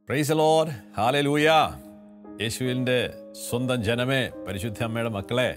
price load hallelujah യേശുവിൻ്റെ സ്വന്തം ജനമേ പരിശുദ്ധ അമ്മയുടെ മക്കളെ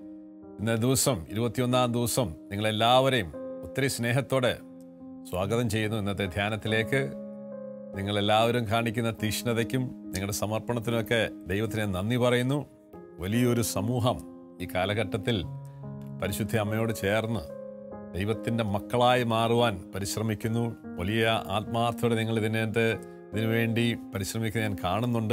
ഇന്ന ദിവസം ഇരുപത്തിയൊന്നാം ദിവസം നിങ്ങളെല്ലാവരെയും ഒത്തിരി സ്നേഹത്തോടെ സ്വാഗതം ചെയ്യുന്നു ഇന്നത്തെ ധ്യാനത്തിലേക്ക് നിങ്ങളെല്ലാവരും കാണിക്കുന്ന തീഷ്ണതയ്ക്കും നിങ്ങളുടെ സമർപ്പണത്തിനുമൊക്കെ ദൈവത്തിന് നന്ദി പറയുന്നു വലിയൊരു സമൂഹം ഈ കാലഘട്ടത്തിൽ പരിശുദ്ധ അമ്മയോട് ചേർന്ന് ദൈവത്തിൻ്റെ മക്കളായി മാറുവാൻ പരിശ്രമിക്കുന്നു വലിയ ആത്മാർത്ഥത്തോടെ നിങ്ങൾ ഇതിനകത്ത് ഇതിനു വേണ്ടി പരിശ്രമിക്കുന്നത് ഞാൻ കാണുന്നുണ്ട്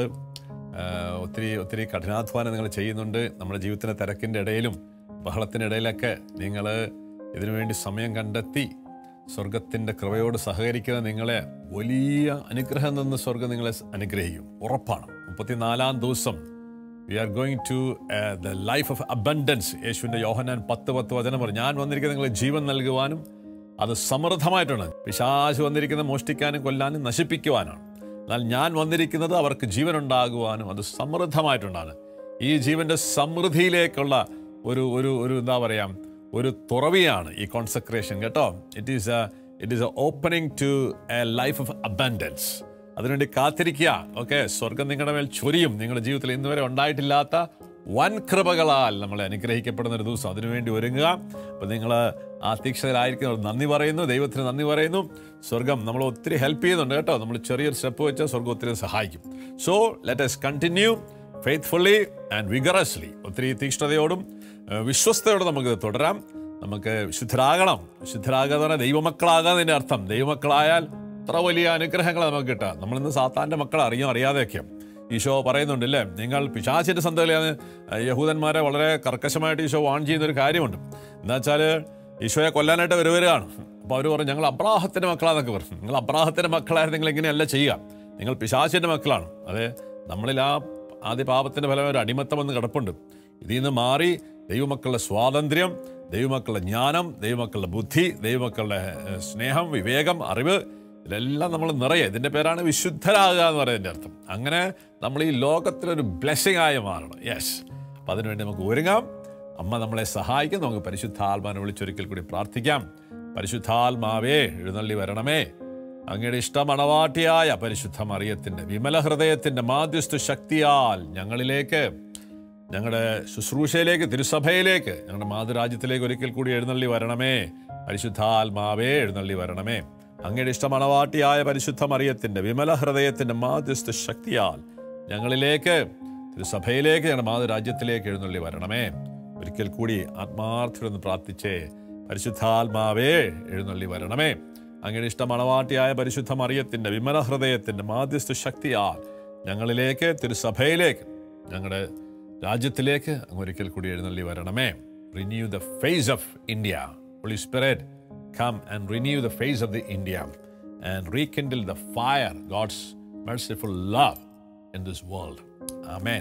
ആഹ് ഒത്തിരി ഒത്തിരി കഠിനാധ്വാനം നിങ്ങൾ ചെയ്യുന്നുണ്ട് നമ്മുടെ ജീവിതത്തിൻ്റെ തിരക്കിൻ്റെ ഇടയിലും ബഹളത്തിനിടയിലൊക്കെ നിങ്ങൾ ഇതിനുവേണ്ടി സമയം കണ്ടെത്തി സ്വർഗത്തിൻ്റെ കൃപയോട് സഹകരിക്കുന്ന നിങ്ങളെ വലിയ അനുഗ്രഹം നിന്ന് സ്വർഗം നിങ്ങളെ അനുഗ്രഹിക്കും ഉറപ്പാണ് മുപ്പത്തിനാലാം ദിവസം we are going to the life of abundance യേശുവിൻ്റെ യോഹനാൻ പത്ത് പത്ത് വചനം പറഞ്ഞു ഞാൻ വന്നിരിക്കുന്ന നിങ്ങളെ ജീവൻ നൽകുവാനും അത് സമൃദ്ധമായിട്ടാണ് പിശാച് വന്നിരിക്കുന്ന മോഷ്ടിക്കാനും കൊല്ലാനും നശിപ്പിക്കുവാനാണ് എന്നാൽ ഞാൻ വന്നിരിക്കുന്നത് അവർക്ക് ജീവൻ ഉണ്ടാകുവാനും അത് സമൃദ്ധമായിട്ടുണ്ടാണ് ഈ ജീവന്റെ സമൃദ്ധിയിലേക്കുള്ള ഒരു ഒരു ഒരു എന്താ പറയാം ഒരു തുറവിയാണ് ഈ കോൺസെക്രേഷൻ കേട്ടോ it is it is a opening to a life of abundance അതിനുവേണ്ടി കാത്തിരിക്കുക ഓക്കെ സ്വർഗം നിങ്ങളുടെ മേൽ ചൊരിയും നിങ്ങളുടെ ജീവിതത്തിൽ ഇന്നുവരെ ഉണ്ടായിട്ടില്ലാത്ത വൻ കൃപകളാൽ നമ്മളെ അനുഗ്രഹിക്കപ്പെടുന്ന ഒരു ദിവസം അതിനുവേണ്ടി ഒരുങ്ങുക അപ്പം നിങ്ങൾ ആ തീക്ഷണരായിരിക്കുന്നവർ നന്ദി പറയുന്നു ദൈവത്തിന് നന്ദി പറയുന്നു സ്വർഗം നമ്മൾ ഒത്തിരി ഹെൽപ്പ് ചെയ്യുന്നുണ്ട് കേട്ടോ നമ്മൾ ചെറിയൊരു സ്റ്റെപ്പ് വെച്ചാൽ സ്വർഗം ഒത്തിരി സഹായിക്കും so let's continue faithfully and vigorously ഒത്തിരി തീക്ഷ്ണതയോടും ഏഹ്, വിശ്വസ്തയോടും നമുക്കിത് തുടരാം നമുക്ക് വിശുദ്ധരാകണം വിശുദ്ധരാകാതെ പറഞ്ഞാൽ ദൈവമക്കളാകാതിൻ്റെ അർത്ഥം ദൈവമക്കളായാൽ അത്ര വലിയ അനുഗ്രഹങ്ങൾ നമുക്ക് കിട്ടുക നമ്മളിന്ന് സാത്താൻ്റെ മക്കളെ അറിയാം അറിയാതെയൊക്കെ ഈശോ പറയുന്നുണ്ട് അല്ലേ നിങ്ങൾ പിശാചിൻ്റെ സന്തതിയാണ് യഹൂദന്മാരെ വളരെ കർക്കശമായിട്ട് ഈശോ വാൺ ചെയ്യുന്ന ഒരു കാര്യമുണ്ട് എന്താ വെച്ചാൽ ഈശോയെ കൊല്ലാനായിട്ട് വരുവരാണ് അപ്പോൾ അവർ പറഞ്ഞു ഞങ്ങൾ അബ്രാഹത്തിൻ്റെ മക്കളാന്നൊക്കെ പറഞ്ഞു നിങ്ങൾ അബ്രാഹത്തിൻ്റെ മക്കളായിരുന്നെങ്കിൽ ഇങ്ങനെയല്ല ചെയ്യുക നിങ്ങൾ പിശാചിൻ്റെ മക്കളാണ് അതെ നമ്മളിൽ ആ ആദ്യ പാപത്തിൻ്റെ ഫലമായി ഒരു അടിമത്തം വന്ന് കിടപ്പുണ്ട് ഇതിൽ നിന്ന് മാറി ദൈവമക്കളുടെ സ്വാതന്ത്ര്യം ദൈവമക്കളുടെ ജ്ഞാനം ദൈവമക്കളുടെ ബുദ്ധി ദൈവമക്കളുടെ ഏഹ്, സ്നേഹം വിവേകം അറിവ് ഇതിലെല്ലാം നമ്മൾ നിറയെ ഇതിൻ്റെ പേരാണ് വിശുദ്ധരാകുക എന്ന് പറയുന്നതിൻ്റെ അർത്ഥം അങ്ങനെ നമ്മൾ ഈ ലോകത്തിലൊരു ബ്ലെസ്സിങ് ആയി മാറണം യെസ് അപ്പം അതിനുവേണ്ടി നമുക്ക് ഒരുങ്ങാം അമ്മ നമ്മളെ സഹായിക്കും നമുക്ക് പരിശുദ്ധാത്മാനെ വിളിച്ചൊരിക്കൽ കൂടി പ്രാർത്ഥിക്കാം പരിശുദ്ധാത്മാവേ എഴുന്നള്ളി വരണമേ അങ്ങയുടെ ഇഷ്ടമണവാട്ടിയായ പരിശുദ്ധ മറിയത്തിൻ്റെ വിമല ഹൃദയത്തിൻ്റെ മാധ്യസ്ഥ ശക്തിയാൽ ഞങ്ങളിലേക്ക് ഞങ്ങളുടെ ശുശ്രൂഷയിലേക്ക് തിരുസഭയിലേക്ക് ഞങ്ങളുടെ മാതൃരാജ്യത്തിലേക്ക് ഒരിക്കൽ കൂടി എഴുന്നള്ളി വരണമേ പരിശുദ്ധാത്മാവേ എഴുന്നള്ളി വരണമേ അങ്ങയുടെ ഇഷ്ടമണവാട്ടിയായ പരിശുദ്ധ മറിയത്തിൻ്റെ വിമല ഹൃദയത്തിൻ്റെ മാധ്യസ്ഥ ശക്തിയാൽ ഞങ്ങളിലേക്ക് തിരുസഭയിലേക്ക് ഞങ്ങളുടെ മാതൃരാജ്യത്തിലേക്ക് എഴുന്നള്ളി വരണമേ ഒരിക്കൽ കൂടി ആത്മാർത്ഥിലൊന്ന് പ്രാർത്ഥിച്ചേ പരിശുദ്ധാത്മാവേ എഴുന്നള്ളി വരണമേ അങ്ങയുടെ ഇഷ്ടമണവാട്ടിയായ പരിശുദ്ധ മറിയത്തിൻ്റെ വിമല ഹൃദയത്തിൻ്റെ മാധ്യസ്ഥ ശക്തിയാൽ ഞങ്ങളിലേക്ക് തിരുസഭയിലേക്ക് ഞങ്ങളുടെ രാജ്യത്തിലേക്ക് അങ്ങ് ഒരിക്കൽ കൂടി എഴുന്നള്ളി വരണമേ renew the face of India Holy Spirit come and renew the face of the India and rekindle the fire God's merciful love in this world amen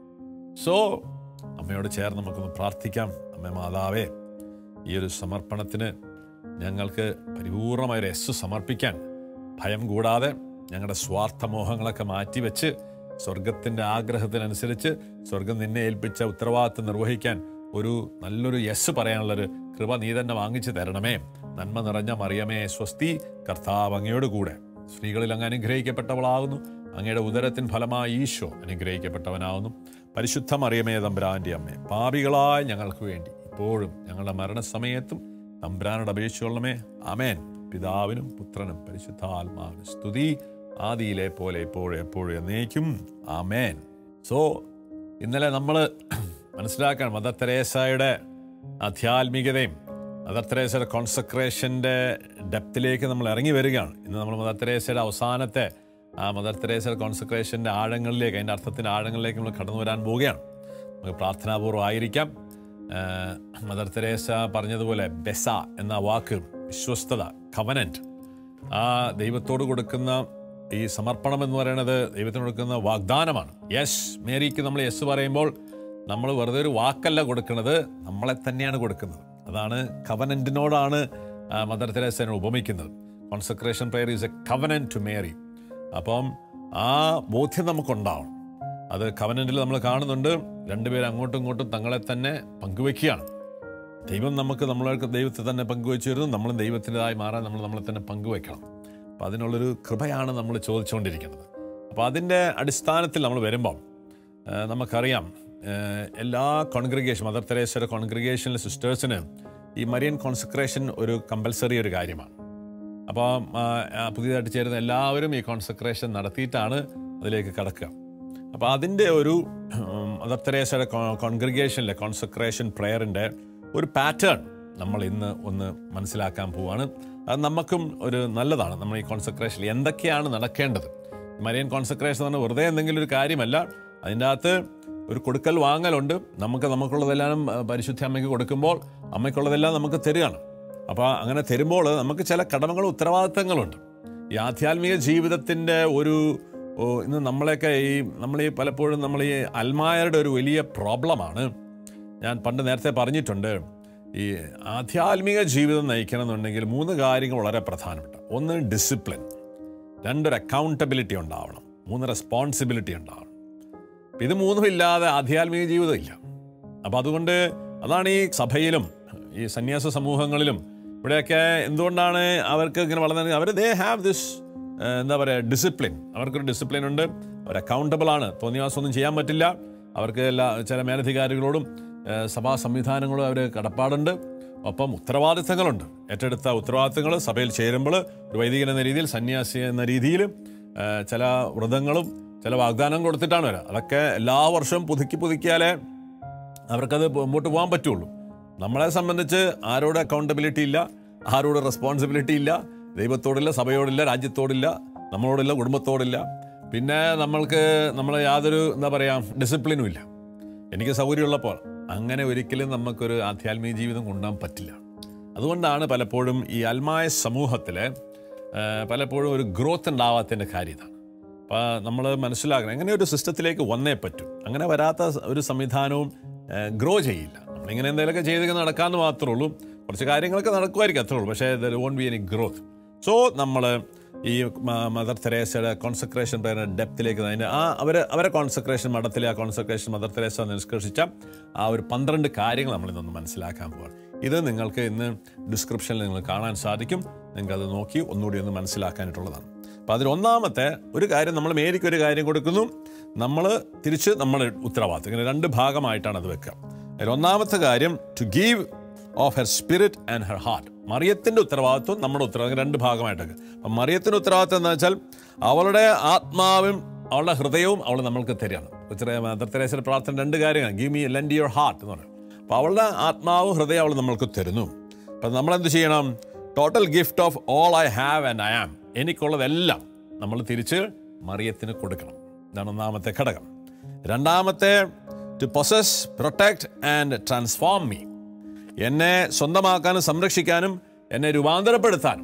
so അമ്മയോട് ചേർന്ന് നമുക്കൊന്ന് പ്രാർത്ഥിക്കാം അമ്മ മാതാവേ ഈ ഒരു സമർപ്പണത്തിന് ഞങ്ങൾക്ക് പരിപൂർണമായൊരു എസ് സമർപ്പിക്കാൻ ഭയം കൂടാതെ ഞങ്ങളുടെ സ്വാർത്ഥമോഹങ്ങളൊക്കെ മാറ്റിവെച്ച് സ്വർഗത്തിൻ്റെ ആഗ്രഹത്തിനനുസരിച്ച് സ്വർഗം നിന്നെ ഏൽപ്പിച്ച ഉത്തരവാദിത്വം നിർവഹിക്കാൻ ഒരു നല്ലൊരു യെസ് പറയാനുള്ളൊരു കൃപ നീ തന്നെ വാങ്ങിച്ചു തരണമേ നന്മ നിറഞ്ഞ മറിയമേ സ്വസ്തി കർത്താവ് അങ്ങയോട് കൂടെ സ്ത്രീകളിൽ അങ്ങ് അനുഗ്രഹിക്കപ്പെട്ടവളാകുന്നു അങ്ങയുടെ ഉദരത്തിൻ ഫലമായി ഈശോ അനുഗ്രഹിക്കപ്പെട്ടവനാകുന്നു പരിശുദ്ധ മറിയമേ തമ്പുരാൻ്റെ അമ്മേ പാപികളായ ഞങ്ങൾക്ക് വേണ്ടി ഇപ്പോഴും ഞങ്ങളുടെ മരണസമയത്തും തമ്പുരാനോട് അപേക്ഷിച്ചുകൊള്ളമേ അമേൻ പിതാവിനും പുത്രനും പരിശുദ്ധാത്മാവിനും സ്തുതി ആദിയിലെ പോലെ ഇപ്പോഴും എപ്പോഴും എന്നേക്കും ആമേൻ സോ ഇന്നലെ നമ്മൾ മനസ്സിലാക്കാൻ മദർ തെരേസയുടെ ആധ്യാത്മികതയും മദർ തെരേസയുടെ കോൺസെക്രേഷൻ്റെ ഡെപ്തിലേക്ക് നമ്മൾ ഇറങ്ങി വരികയാണ് ഇന്ന് നമ്മൾ മദർ തെരേസയുടെ അവസാനത്തെ ആ മദർ തെരേസയുടെ കോൺസെക്രേഷൻ്റെ ആഴങ്ങളിലേക്ക് അതിൻ്റെ അർത്ഥത്തിൻ്റെ ആഴങ്ങളിലേക്ക് നമ്മൾ കടന്നു വരാൻ പോവുകയാണ് നമുക്ക് പ്രാർത്ഥനാപൂർവ്വം ആയിരിക്കാം ആഹ് മദർ തെരേസ പറഞ്ഞതുപോലെ ബെസ എന്ന വാക്ക് വിശ്വസ്തത കവനൻറ്റ് ആ ദൈവത്തോട് കൊടുക്കുന്ന ഈ സമർപ്പണം എന്ന് പറയുന്നത് ദൈവത്തിന് കൊടുക്കുന്ന വാഗ്ദാനമാണ് യെസ് മേരിക്ക് നമ്മൾ യെസ് പറയുമ്പോൾ നമ്മൾ വെറുതെ ഒരു വാക്കല്ല കൊടുക്കുന്നത് നമ്മളെ തന്നെയാണ് കൊടുക്കുന്നത് അതാണ് കവനൻറ്റിനോടാണ് മദർ തെരേസനെ ഉപമിക്കുന്നത് consecration prayer is a covenant to Mary അപ്പം ആ ബോധ്യം നമുക്കുണ്ടാവണം അത് കവനന്റിൽ നമ്മൾ കാണുന്നുണ്ട് രണ്ടുപേരും അങ്ങോട്ടും ഇങ്ങോട്ടും തങ്ങളെ തന്നെ പങ്കുവെക്കുകയാണ് ദൈവം നമുക്ക് നമ്മൾക്ക് ദൈവത്തെ തന്നെ പങ്കുവെച്ചു തരുന്നു നമ്മളും ദൈവത്തിൻ്റെതായി മാറാൻ നമ്മൾ നമ്മളെ തന്നെ പങ്കുവെക്കണം അപ്പം അതിനുള്ളൊരു കൃപയാണ് നമ്മൾ ചോദിച്ചുകൊണ്ടിരിക്കുന്നത് അപ്പോൾ അതിൻ്റെ അടിസ്ഥാനത്തിൽ നമ്മൾ വരുമ്പം ആ, നമുക്കറിയാം ആ, എല്ലാ കോൺഗ്രിഗേഷൻ മദർ തെരേസയുടെ കോൺഗ്രിഗേഷനിലെ സിസ്റ്റേഴ്സിന് ഈ മരിയൻ കോൺസെൻട്രേഷൻ ഒരു കമ്പൽസറി ഒരു കാര്യമാണ് അപ്പോൾ ആ, ആ, പുതിയതായിട്ട് ചേരുന്ന എല്ലാവരും ഈ കോൺസെൻട്രേഷൻ നടത്തിയിട്ടാണ് അതിലേക്ക് കടക്കുക അപ്പോൾ അതിൻ്റെ ഒരു ഉം, മദർ തെരേസയുടെ കോൺഗ്രിഗേഷനിലെ കോൺസെൻട്രേഷൻ പ്രെയറിൻ്റെ ഒരു പാറ്റേൺ നമ്മൾ ഇന്ന് ഒന്ന് മനസ്സിലാക്കാൻ പോവാണ് അത് നമുക്കും ഒരു നല്ലതാണ് നമ്മൾ ഈ കോൺസെൻട്രേഷനിൽ എന്തൊക്കെയാണ് നടക്കേണ്ടത് മരിയൻ കോൺസെൻട്രേഷൻ എന്ന് പറഞ്ഞാൽ വെറുതെ എന്തെങ്കിലും ഒരു കാര്യമല്ല അതിൻ്റെ അകത്ത് ഒരു കൊടുക്കൽ വാങ്ങലുണ്ട് നമുക്ക് നമുക്കുള്ളതെല്ലാം ആ, പരിശുദ്ധ അമ്മയ്ക്ക് കൊടുക്കുമ്പോൾ അമ്മയ്ക്കുള്ളതെല്ലാം നമുക്ക് തരികയാണ് അപ്പോൾ അങ്ങനെ തരുമ്പോൾ നമുക്ക് ചില കടമകളും ഉത്തരവാദിത്തങ്ങളുണ്ട് ഈ ആധ്യാത്മിക ജീവിതത്തിൻ്റെ ഒരു ഓ, ഇന്ന് നമ്മളെയൊക്കെ ഈ നമ്മൾ ഈ പലപ്പോഴും നമ്മൾ ഈ അൽമായരുടെ ഒരു വലിയ പ്രോബ്ലമാണ് ഞാൻ പണ്ട് നേരത്തെ പറഞ്ഞിട്ടുണ്ട് ഈ ആധ്യാത്മിക ജീവിതം നയിക്കണമെന്നുണ്ടെങ്കിൽ മൂന്ന് കാര്യങ്ങൾ വളരെ പ്രധാനപ്പെട്ട ഒന്ന് ഡിസിപ്ലിൻ രണ്ടൊരു അക്കൗണ്ടബിലിറ്റി ഉണ്ടാവണം മൂന്ന് റെസ്പോൺസിബിലിറ്റി ഉണ്ടാവണം അപ്പം ഇത് മൂന്നും ഇല്ലാതെ ആധ്യാത്മിക ജീവിതം ഇല്ല അപ്പം അതുകൊണ്ട് അതാണ് ഈ സഭയിലും ഈ സന്യാസ സമൂഹങ്ങളിലും ഇവിടെയൊക്കെ എന്തുകൊണ്ടാണ് അവർക്ക് ഇങ്ങനെ വളർന്നത് അവർ ദേ ഹാവ് ദിസ് എന്താ പറയുക ഡിസിപ്ലിൻ അവർക്കൊരു ഡിസിപ്ലിൻ ഉണ്ട് അവർ അക്കൗണ്ടബിൾ ആണ് തോന്നിയാസമൊന്നും ചെയ്യാൻ പറ്റില്ല അവർക്ക് എല്ലാ ചില മേലധികാരികളോടും ഏഹ്, സഭാ സംവിധാനങ്ങളും അവർ കടപ്പാടുണ്ട് ഒപ്പം ഉത്തരവാദിത്തങ്ങളുണ്ട് ഏറ്റെടുത്ത ഉത്തരവാദിത്തങ്ങൾ സഭയിൽ ചേരുമ്പോൾ ഒരു വൈദികൻ എന്ന രീതിയിൽ സന്യാസി എന്ന രീതിയിൽ ഏഹ്, ചില വ്രതങ്ങളും ചില വാഗ്ദാനം കൊടുത്തിട്ടാണ് വരിക അതൊക്കെ എല്ലാ വർഷവും പുതുക്കി പുതുക്കിയാലേ അവർക്കത് മുമ്പോട്ട് പോകാൻ പറ്റുള്ളൂ നമ്മളെ സംബന്ധിച്ച് ആരോട് അക്കൗണ്ടബിലിറ്റി ഇല്ല ആരോട് റെസ്പോൺസിബിലിറ്റി ഇല്ല ദൈവത്തോടില്ല സഭയോടില്ല രാജ്യത്തോടില്ല നമ്മളോടില്ല കുടുംബത്തോടില്ല പിന്നെ നമ്മൾക്ക് നമ്മൾ യാതൊരു എന്താ പറയുക ഡിസിപ്ലിനും ഇല്ല എനിക്ക് സൗകര്യമുള്ളപ്പോൾ അങ്ങനെ ഒരിക്കലും നമുക്കൊരു ആധ്യാത്മിക ജീവിതം കൊണ്ടുപോകാൻ പറ്റില്ല അതുകൊണ്ടാണ് പലപ്പോഴും ഈ അൽമായ സമൂഹത്തിൽ പലപ്പോഴും ഒരു ഗ്രോത്ത് ഉണ്ടാവാത്തതിൻ്റെ കാര്യം ഇതാണ് അപ്പോൾ നമ്മൾ മനസ്സിലാക്കണം എങ്ങനെ ഒരു സിസ്റ്റത്തിലേക്ക് വന്നേ പറ്റും അങ്ങനെ വരാത്ത സ- ഒരു സംവിധാനവും ഗ്രോ ചെയ്യില്ല നമ്മളിങ്ങനെ എന്തെങ്കിലുമൊക്കെ ചെയ്തൊക്കെ നടക്കാമെന്ന് മാത്രമേ ഉള്ളൂ കുറച്ച് കാര്യങ്ങളൊക്കെ നടക്കുമായിരിക്കും അത്രേ ഉള്ളൂ പക്ഷേ there won't be any growth so നമ്മൾ ഈ മ- മദർ തെരേസയുടെ കോൺസെൻട്രേഷൻ പറയുന്ന ഡെപ്തിലേക്ക് അതിൻ്റെ ആ അവർ അവരെ കോൺസെൻട്രേഷൻ മഠത്തിലെ ആ കോൺസെൻട്രേഷൻ മദർ തെരേസ നിഷ്കർഷിച്ച ആ ഒരു പന്ത്രണ്ട് കാര്യങ്ങൾ നമ്മളിന്നൊന്ന് മനസ്സിലാക്കാൻ പോവാണ് ഇത് നിങ്ങൾക്ക് ഇന്ന് ഡിസ്ക്രിപ്ഷനിൽ നിങ്ങൾ കാണാൻ സാധിക്കും നിങ്ങൾക്ക് അത് നോക്കി ഒന്നുകൂടി ഒന്ന് മനസ്സിലാക്കാനായിട്ടുള്ളതാണ് അപ്പോൾ അതിൽ ഒന്നാമത്തെ ഒരു കാര്യം നമ്മൾ മേരിക്ക് ഒരു കാര്യം കൊടുക്കുന്നു നമ്മൾ തിരിച്ച് നമ്മൾ ഉത്തരവാദിത്തം ഇങ്ങനെ രണ്ട് ഭാഗമായിട്ടാണ് അത് വെക്കുക അതിൽ ഒന്നാമത്തെ കാര്യം to give of her spirit and her heart മറിയത്തിൻ്റെ ഉത്തരവാദിത്വം നമ്മുടെ ഉത്തരവാദിത്വം രണ്ട് ഭാഗമായിട്ടൊക്കെ അപ്പം മറിയത്തിൻ്റെ ഉത്തരവാദിത്വം എന്ന് വെച്ചാൽ അവളുടെ ആത്മാവും അവളുടെ ഹൃദയവും അവൾ നമ്മൾക്ക് തരികയാണ് ഉത്തര മദർ തെരേസയുടെ പ്രാർത്ഥന രണ്ട് കാര്യമാണ് give me lend your heart എന്ന് പറയും അപ്പോൾ അവളുടെ ആത്മാവും ഹൃദയം അവൾ നമ്മൾക്ക് തരുന്നു അപ്പം നമ്മളെന്ത് ചെയ്യണം total gift of all I have and I am എനിക്കുള്ളതെല്ലാം നമ്മൾ തിരിച്ച് മറിയത്തിന് കൊടുക്കണം ഇതാണ് ഒന്നാമത്തെ ഘടകം രണ്ടാമത്തെ to possess protect and transform me എന്നെ സ്വന്തമാക്കാനും സംരക്ഷിക്കാനും എന്നെ രൂപാന്തരപ്പെടുത്താനും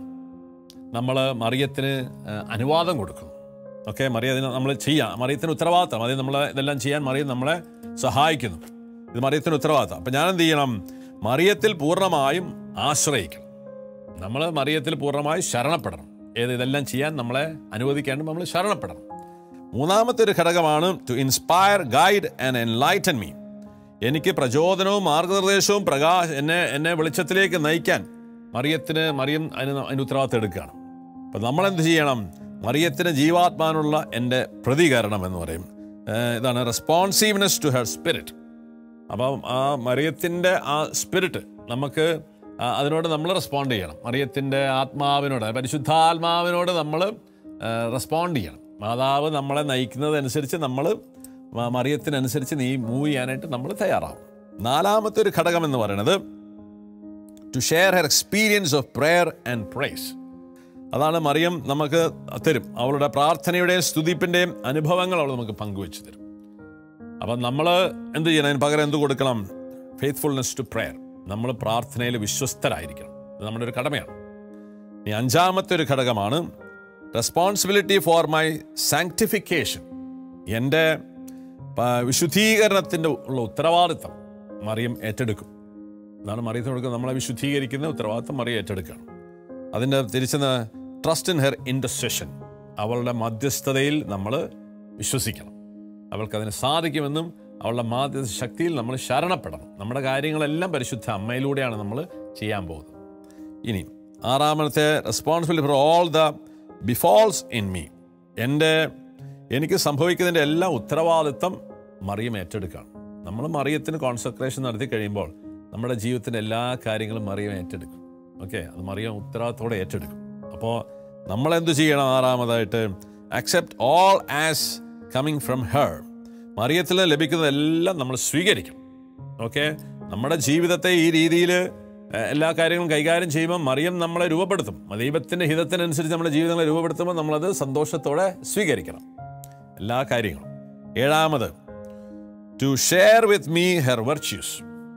നമ്മൾ മറിയത്തിന് ആ, അനുവാദം കൊടുക്കുന്നു ഓക്കെ മറിയത്തിന് നമ്മൾ ചെയ്യാം മറിയത്തിന് ഉത്തരവാദിത്തം അത് നമ്മൾ ഇതെല്ലാം ചെയ്യാൻ മറിയം നമ്മളെ സഹായിക്കുന്നു ഇത് മറിയത്തിന് ഉത്തരവാദിത്തം അപ്പം ഞാൻ എന്ത് ചെയ്യണം മറിയത്തിൽ പൂർണ്ണമായും ആശ്രയിക്കണം നമ്മൾ മറിയത്തിൽ പൂർണ്ണമായി ശരണപ്പെടണം ഏത് ഇതെല്ലാം ചെയ്യാൻ നമ്മളെ അനുവദിക്കാണ്ട് നമ്മൾ ശരണപ്പെടണം മൂന്നാമത്തെ ഒരു ഘടകമാണ് to inspire guide and enlighten me എനിക്ക് പ്രചോദനവും മാർഗനിർദ്ദേശവും പ്രകാശ എന്നെ എന്നെ വെളിച്ചത്തിലേക്ക് നയിക്കാൻ മറിയത്തിന് മറിയം അതിന് അതിന് ഉത്തരവാദിത്തം എടുക്കുകയാണ് അപ്പം നമ്മളെന്ത് ചെയ്യണം മറിയത്തിന് ജീവാത്മാനുള്ള എൻ്റെ പ്രതികരണം എന്ന് പറയും ഏഹ് ഇതാണ് റെസ്പോൺസീവ്നെസ് ടു ഹെർ സ്പിരിറ്റ് അപ്പം ആ മറിയത്തിൻ്റെ ആ സ്പിരിറ്റ് നമുക്ക് ആ അതിനോട് നമ്മൾ റെസ്പോണ്ട് ചെയ്യണം മറിയത്തിൻ്റെ ആത്മാവിനോട് പരിശുദ്ധാത്മാവിനോട് നമ്മൾ റെസ്പോണ്ട് ചെയ്യണം മാതാവ് നമ്മളെ നയിക്കുന്നതനുസരിച്ച് നമ്മൾ മ- മറിയത്തിനനുസരിച്ച് നീ മൂവ് ചെയ്യാനായിട്ട് നമ്മൾ തയ്യാറാവും നാലാമത്തെ ഒരു ഘടകം എന്ന് പറയുന്നത് to share her experience of prayer and praise അതാണ് മറിയം നമുക്ക് തരും അവളുടെ പ്രാർത്ഥനയുടെയും സ്തുതിപ്പിൻ്റെയും അനുഭവങ്ങൾ അവൾ നമുക്ക് പങ്കുവെച്ച് തരും അപ്പം നമ്മൾ എന്ത് ചെയ്യണം അതിന് പകരം എന്ത് കൊടുക്കണം ഫെയ്ത്ത്ഫുൾനെസ് ടു പ്രെയർ നമ്മൾ പ്രാർത്ഥനയിൽ വിശ്വസ്തരായിരിക്കണം ഇത് നമ്മുടെ ഒരു കടമയാണ് ഇനി അഞ്ചാമത്തെ ഒരു ഘടകമാണ് റെസ്പോൺസിബിലിറ്റി ഫോർ മൈ സാങ്ക്ടിഫിക്കേഷൻ എൻ്റെ പ- വിശുദ്ധീകരണത്തിൻ്റെ ഉള്ള ഉത്തരവാദിത്തം മറിയം ഏറ്റെടുക്കും എന്നാണ് മറിയത്തിന് കൊടുക്കുന്നത് നമ്മളെ വിശുദ്ധീകരിക്കുന്ന ഉത്തരവാദിത്തം മറിയം ഏറ്റെടുക്കുകയാണ് അതിൻ്റെ തിരിച്ചെന്ന് ട്രസ്റ്റ് ഇൻ ഹെർ ഇൻഡസ്ട്രഷൻ അവളുടെ മധ്യസ്ഥതയിൽ നമ്മൾ വിശ്വസിക്കണം അവൾക്കതിന് സാധിക്കുമെന്നും അവളുടെ മാധ്യസ്ഥ ശക്തിയിൽ നമ്മൾ ശരണപ്പെടണം നമ്മുടെ കാര്യങ്ങളെല്ലാം പരിശുദ്ധ അമ്മയിലൂടെയാണ് നമ്മൾ ചെയ്യാൻ പോകുന്നത് ഇനി ആറാമത്തെ responsibility for all the befalls in me എൻ്റെ എനിക്ക് സംഭവിക്കുന്നതിൻ്റെ എല്ലാ ഉത്തരവാദിത്തം മറിയം ഏറ്റെടുക്കുകയാണ് നമ്മൾ മറിയത്തിന് കോൺസെൻട്രേഷൻ നടത്തി കഴിയുമ്പോൾ നമ്മുടെ ജീവിതത്തിൻ്റെ എല്ലാ കാര്യങ്ങളും മറിയം ഏറ്റെടുക്കും ഓക്കെ അത് മറിയം ഉത്തരവാദിത്തോടെ ഏറ്റെടുക്കും അപ്പോൾ നമ്മളെന്ത് ചെയ്യണം ആറാമതായിട്ട് accept all as coming from her മറിയത്തിൽ ലഭിക്കുന്നതെല്ലാം നമ്മൾ സ്വീകരിക്കണം ഓക്കെ നമ്മുടെ ജീവിതത്തെ ഈ രീതിയിൽ എല്ലാ കാര്യങ്ങളും കൈകാര്യം ചെയ്യുമ്പോൾ മറിയം നമ്മളെ രൂപപ്പെടുത്തും ദൈവത്തിൻ്റെ ഹിതത്തിനനുസരിച്ച് നമ്മുടെ ജീവിതങ്ങളെ രൂപപ്പെടുത്തുമ്പോൾ നമ്മളത് സന്തോഷത്തോടെ സ്വീകരിക്കണം എല്ലാ കാര്യങ്ങളും ഏഴാമത് to share with me her virtues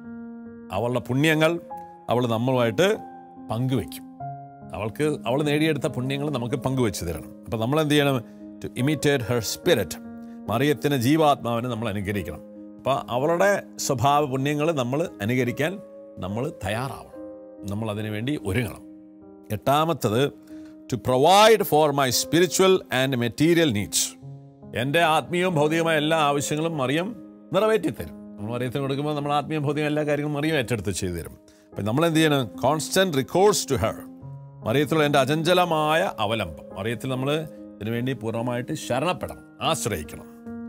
അവളുടെ പുണ്യങ്ങൾ അവൾ നമ്മളുമായിട്ട് പങ്കുവെക്കും അവൾക്ക് അവൾ നേടിയെടുത്ത പുണ്യങ്ങൾ നമുക്ക് പങ്കുവെച്ച് തരണം അപ്പം നമ്മൾ എന്ത് ചെയ്യണം ടു ഇമിറ്റേറ്റ് ഹെർ സ്പിരിറ്റ് മറിയത്തിന് ജീവാത്മാവിനെ നമ്മൾ അനുകരിക്കണം അപ്പോൾ അവളുടെ സ്വഭാവ പുണ്യങ്ങൾ നമ്മൾ അനുകരിക്കാൻ നമ്മൾ തയ്യാറാവണം നമ്മൾ അതിനു വേണ്ടി ഒരുങ്ങണം എട്ടാമത്തത് to provide for my spiritual and material needs എൻ്റെ ആത്മീയവും ഭൗതികമായ എല്ലാ ആവശ്യങ്ങളും മറിയം നിറവേറ്റി തരും നമ്മൾ മറിയത്തിന് കൊടുക്കുമ്പോൾ നമ്മൾ ആത്മീയ ഭൗതികം എല്ലാ കാര്യങ്ങളും മറിയം ഏറ്റെടുത്ത് ചെയ്തു തരും അപ്പം നമ്മൾ എന്ത് ചെയ്യണം കോൺസ്റ്റന്റ് റിക്കോർഡ്സ് ടു ഹെർ മറിയത്തിലുള്ള എൻ്റെ അചഞ്ചലമായ അവലംബം മറിയത്തിൽ നമ്മൾ ഇതിനുവേണ്ടി പൂർണ്ണമായിട്ട് ശരണപ്പെടണം ആശ്രയിക്കണം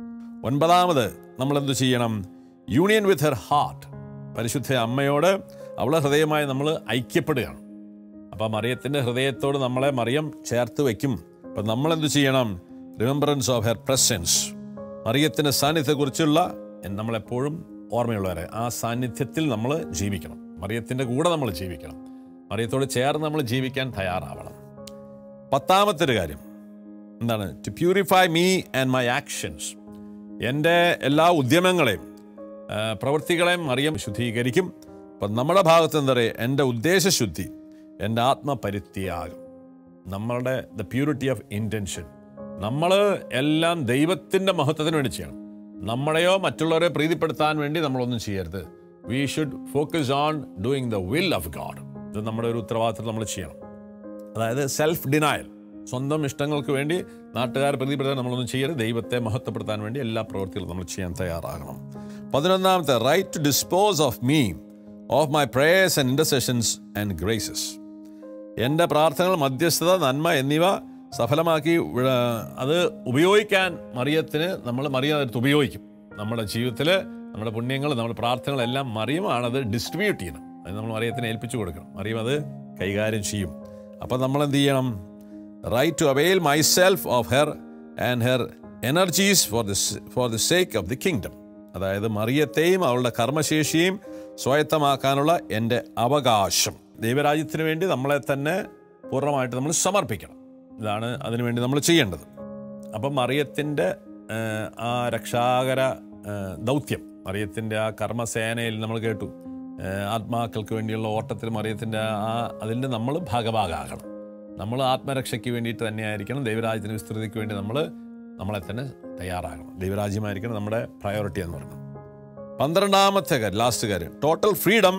ഒൻപതാമത് നമ്മൾ എന്ത് ചെയ്യണം യൂണിയൻ വിത്ത് ഹെർ ഹാർട്ട് പരിശുദ്ധ അമ്മയോട് അവളെ ഹൃദയമായി നമ്മൾ ഐക്യപ്പെടുകയാണ് അപ്പം മറിയത്തിൻ്റെ ഹൃദയത്തോട് നമ്മളെ മറിയം ചേർത്ത് വയ്ക്കും അപ്പം നമ്മൾ എന്ത് ചെയ്യണം റിമെമ്പറൻസ് ഓഫ് ഹെർ പ്രസൻസ് മറിയത്തിൻ്റെ സാന്നിധ്യത്തെക്കുറിച്ചുള്ള നമ്മളെപ്പോഴും ഓർമ്മയുള്ളവരെ ആ സാന്നിധ്യത്തിൽ നമ്മൾ ജീവിക്കണം മറിയത്തിൻ്റെ കൂടെ നമ്മൾ ജീവിക്കണം മറിയത്തോട് ചേർന്ന് നമ്മൾ ജീവിക്കാൻ തയ്യാറാവണം പത്താമത്തെ ഒരു കാര്യം എന്താണ് to purify me and my actions എൻ്റെ എല്ലാ ഉദ്യമങ്ങളെയും ആ, പ്രവൃത്തികളെയും മറിയം ശുദ്ധീകരിക്കും അപ്പം നമ്മുടെ ഭാഗത്ത് എന്താ പറയുക എൻ്റെ ഉദ്ദേശശുദ്ധി എൻ്റെ ആത്മപരിത്യാഗം നമ്മളുടെ ദ പ്യൂരിറ്റി ഓഫ് ഇൻറ്റൻഷൻ നമ്മൾ എല്ലാം ദൈവത്തിൻ്റെ മഹത്വത്തിന് വേണ്ടി ചെയ്യണം നമ്മളെയോ മറ്റുള്ളവരെ പ്രീതിപ്പെടുത്താൻ വേണ്ടി നമ്മളൊന്നും ചെയ്യരുത് we should focus on doing the will of God ഇത് നമ്മുടെ ഒരു ഉത്തരവാദിത്തം നമ്മൾ ചെയ്യണം അതായത് സെൽഫ് ഡിനായൽ സ്വന്തം ഇഷ്ടങ്ങൾക്ക് വേണ്ടി നാട്ടുകാരെ പ്രതിപ്പെടുത്താൻ നമ്മളൊന്നും ചെയ്യരുത് ദൈവത്തെ മഹത്വപ്പെടുത്താൻ വേണ്ടി എല്ലാ പ്രവൃത്തികളും നമ്മൾ ചെയ്യാൻ തയ്യാറാകണം പതിനൊന്നാമത്തെ right to dispose of me of my prayers and intercessions and graces എൻ്റെ പ്രാർത്ഥനകൾ മധ്യസ്ഥത നന്മ എന്നിവ സഫലമാക്കി വിട- അത് ഉപയോഗിക്കാൻ മറിയത്തിന് നമ്മൾ മറിയം അതെടുത്ത് ഉപയോഗിക്കും നമ്മുടെ ജീവിതത്തിൽ നമ്മുടെ പുണ്യങ്ങൾ നമ്മുടെ പ്രാർത്ഥനകളെല്ലാം മറിയമാണത് ഡിസ്ട്രിബ്യൂട്ട് ചെയ്യണം അത് നമ്മൾ മറിയത്തിന് ഏൽപ്പിച്ചു കൊടുക്കണം മറിയം അത് കൈകാര്യം ചെയ്യും അപ്പം നമ്മൾ എന്ത് ചെയ്യണം right to avail myself of her and her energies for the for the sake of the kingdom അതായത് മറിയത്തെയും അവളുടെ കർമ്മശേഷിയും സ്വായത്തമാക്കാനുള്ള എൻ്റെ അവകാശം ദൈവരാജ്യത്തിന് വേണ്ടി നമ്മളെ തന്നെ പൂർണ്ണമായിട്ട് നമ്മൾ സമർപ്പിക്കണം ഇതാണ് അതിനുവേണ്ടി നമ്മൾ ചെയ്യേണ്ടത് അപ്പം മറിയത്തിൻ്റെ ഏഹ്, ആ രക്ഷാകര ഏഹ്, ദൗത്യം മറിയത്തിൻ്റെ ആ കർമ്മസേനയിൽ നമ്മൾ കേട്ടു ഏഹ്, ആത്മാക്കൾക്ക് വേണ്ടിയുള്ള ഓട്ടത്തിൽ മറിയത്തിൻ്റെ ആ അതിൻ്റെ നമ്മൾ ഭാഗഭാഗമാകണം നമ്മൾ ആത്മരക്ഷയ്ക്ക് വേണ്ടിയിട്ട് തന്നെയായിരിക്കണം ദൈവരാജ്യത്തിൻ്റെ വിസ്തൃതിക്ക് വേണ്ടി നമ്മൾ നമ്മളെ തന്നെ തയ്യാറാകണം ദൈവരാജ്യമായിരിക്കണം നമ്മുടെ പ്രയോറിറ്റി എന്ന് പറയുന്നത് പന്ത്രണ്ടാമത്തെ കാര്യം ലാസ്റ്റ് കാര്യം total freedom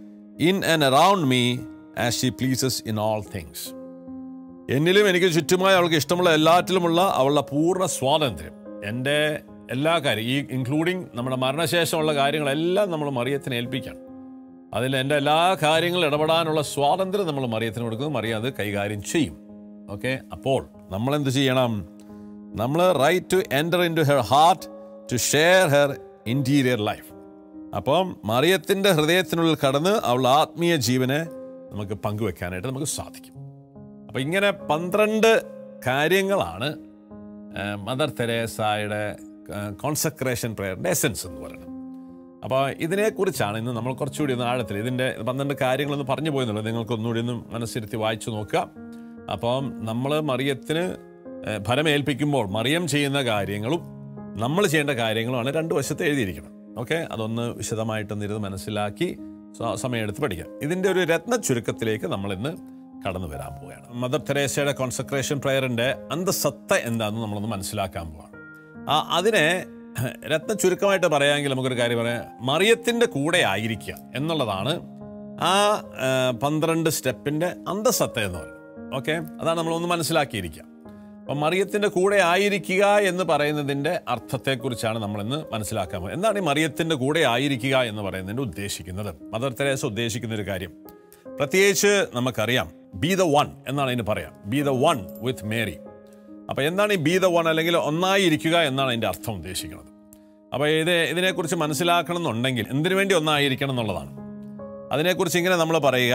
in and around me as she pleases in all things എന്നിലും എനിക്ക് ചുറ്റുമായി അവൾക്ക് ഇഷ്ടമുള്ള എല്ലാറ്റിലുമുള്ള അവളുടെ പൂർണ്ണ സ്വാതന്ത്ര്യം എൻ്റെ എല്ലാ കാര്യം ഈ ഇൻക്ലൂഡിങ് നമ്മുടെ മരണശേഷമുള്ള കാര്യങ്ങളെല്ലാം നമ്മൾ മറിയത്തിന് ഏൽപ്പിക്കണം അതിൽ എൻ്റെ എല്ലാ കാര്യങ്ങളും ഇടപെടാനുള്ള സ്വാതന്ത്ര്യം നമ്മൾ മറിയത്തിന് കൊടുക്കുന്നു മറിയം അത് കൈകാര്യം ചെയ്യും ഓക്കെ അപ്പോൾ നമ്മൾ എന്ത് ചെയ്യണം നമ്മൾ right to enter into her heart to share her interior life അപ്പം മറിയത്തിൻ്റെ ഹൃദയത്തിനുള്ളിൽ കടന്ന് അവളുടെ ആത്മീയ ജീവനെ നമുക്ക് പങ്കുവെക്കാനായിട്ട് നമുക്ക് സാധിക്കും അപ്പം ഇങ്ങനെ പന്ത്രണ്ട് കാര്യങ്ങളാണ് ആ, മദർ തെരേസായുടെ കോൺസക്രേഷൻ പ്രയറിൻ്റെ എസൻസ് എന്ന് പറയുന്നത് അപ്പോൾ ഇതിനെക്കുറിച്ചാണ് ഇന്ന് നമ്മൾ കുറച്ചുകൂടി ഒന്ന് ആഴത്തിൽ ഇതിൻ്റെ പന്ത്രണ്ട് കാര്യങ്ങളൊന്ന് പറഞ്ഞു പോയെന്നുള്ളത് നിങ്ങൾക്ക് ഒന്നുകൂടി ഒന്ന് മനസ്സിരുത്തി വായിച്ചു നോക്കുക അപ്പം നമ്മൾ മറിയത്തിന് ഏഹ്, ഫലമേൽപ്പിക്കുമ്പോൾ മറിയം ചെയ്യുന്ന കാര്യങ്ങളും നമ്മൾ ചെയ്യേണ്ട കാര്യങ്ങളുമാണ് രണ്ട് വശത്ത് എഴുതിയിരിക്കണം ഓക്കെ അതൊന്ന് വിശദമായിട്ടൊന്ന് ഇരുന്ന് മനസ്സിലാക്കി സ- സമയമെടുത്ത് പഠിക്കാം ഇതിൻ്റെ ഒരു രത്ന ചുരുക്കത്തിലേക്ക് നമ്മൾ ഇന്ന് കടന്നു വരാൻ പോവുകയാണ് മദർ തെരേസയുടെ കോൺസെൻട്രേഷൻ പ്രയറിൻ്റെ അന്തസത്ത എന്താണെന്ന് നമ്മളൊന്ന് മനസ്സിലാക്കാൻ പോവാണ് ആ അതിനെ രത്ന ചുരുക്കമായിട്ട് പറയാമെങ്കിൽ നമുക്കൊരു കാര്യം പറയാം മറിയത്തിൻ്റെ കൂടെ ആയിരിക്കുക എന്നുള്ളതാണ് ആ ആ, പന്ത്രണ്ട് സ്റ്റെപ്പിൻ്റെ അന്തസത്ത എന്ന് പറയുന്നത് ഓക്കെ അതാണ് നമ്മളൊന്ന് മനസ്സിലാക്കിയിരിക്കുക അപ്പം മറിയത്തിൻ്റെ കൂടെ ആയിരിക്കുക എന്ന് പറയുന്നതിൻ്റെ അർത്ഥത്തെക്കുറിച്ചാണ് നമ്മളിന്ന് മനസ്സിലാക്കാൻ പോകുന്നത് എന്താണ് ഈ മറിയത്തിൻ്റെ കൂടെ ആയിരിക്കുക എന്ന് പറയുന്നതിൻ്റെ ഉദ്ദേശിക്കുന്നത് മദർ തെരേസ ഉദ്ദേശിക്കുന്ന ഒരു കാര്യം പ്രത്യേകിച്ച് നമുക്കറിയാം ബി ദ വൺ എന്നാണ് അതിന് പറയാം be the one with Mary അപ്പോൾ എന്താണ് ഈ ബി ദ വൺ അല്ലെങ്കിൽ ഒന്നായി ഇരിക്കുക എന്നാണ് അതിൻ്റെ അർത്ഥം ഉദ്ദേശിക്കുന്നത് അപ്പോൾ ഇത് ഇതിനെക്കുറിച്ച് മനസ്സിലാക്കണം എന്നുണ്ടെങ്കിൽ എന്തിനു വേണ്ടി ഒന്നായിരിക്കണം എന്നുള്ളതാണ് അതിനെക്കുറിച്ച് ഇങ്ങനെ നമ്മൾ പറയുക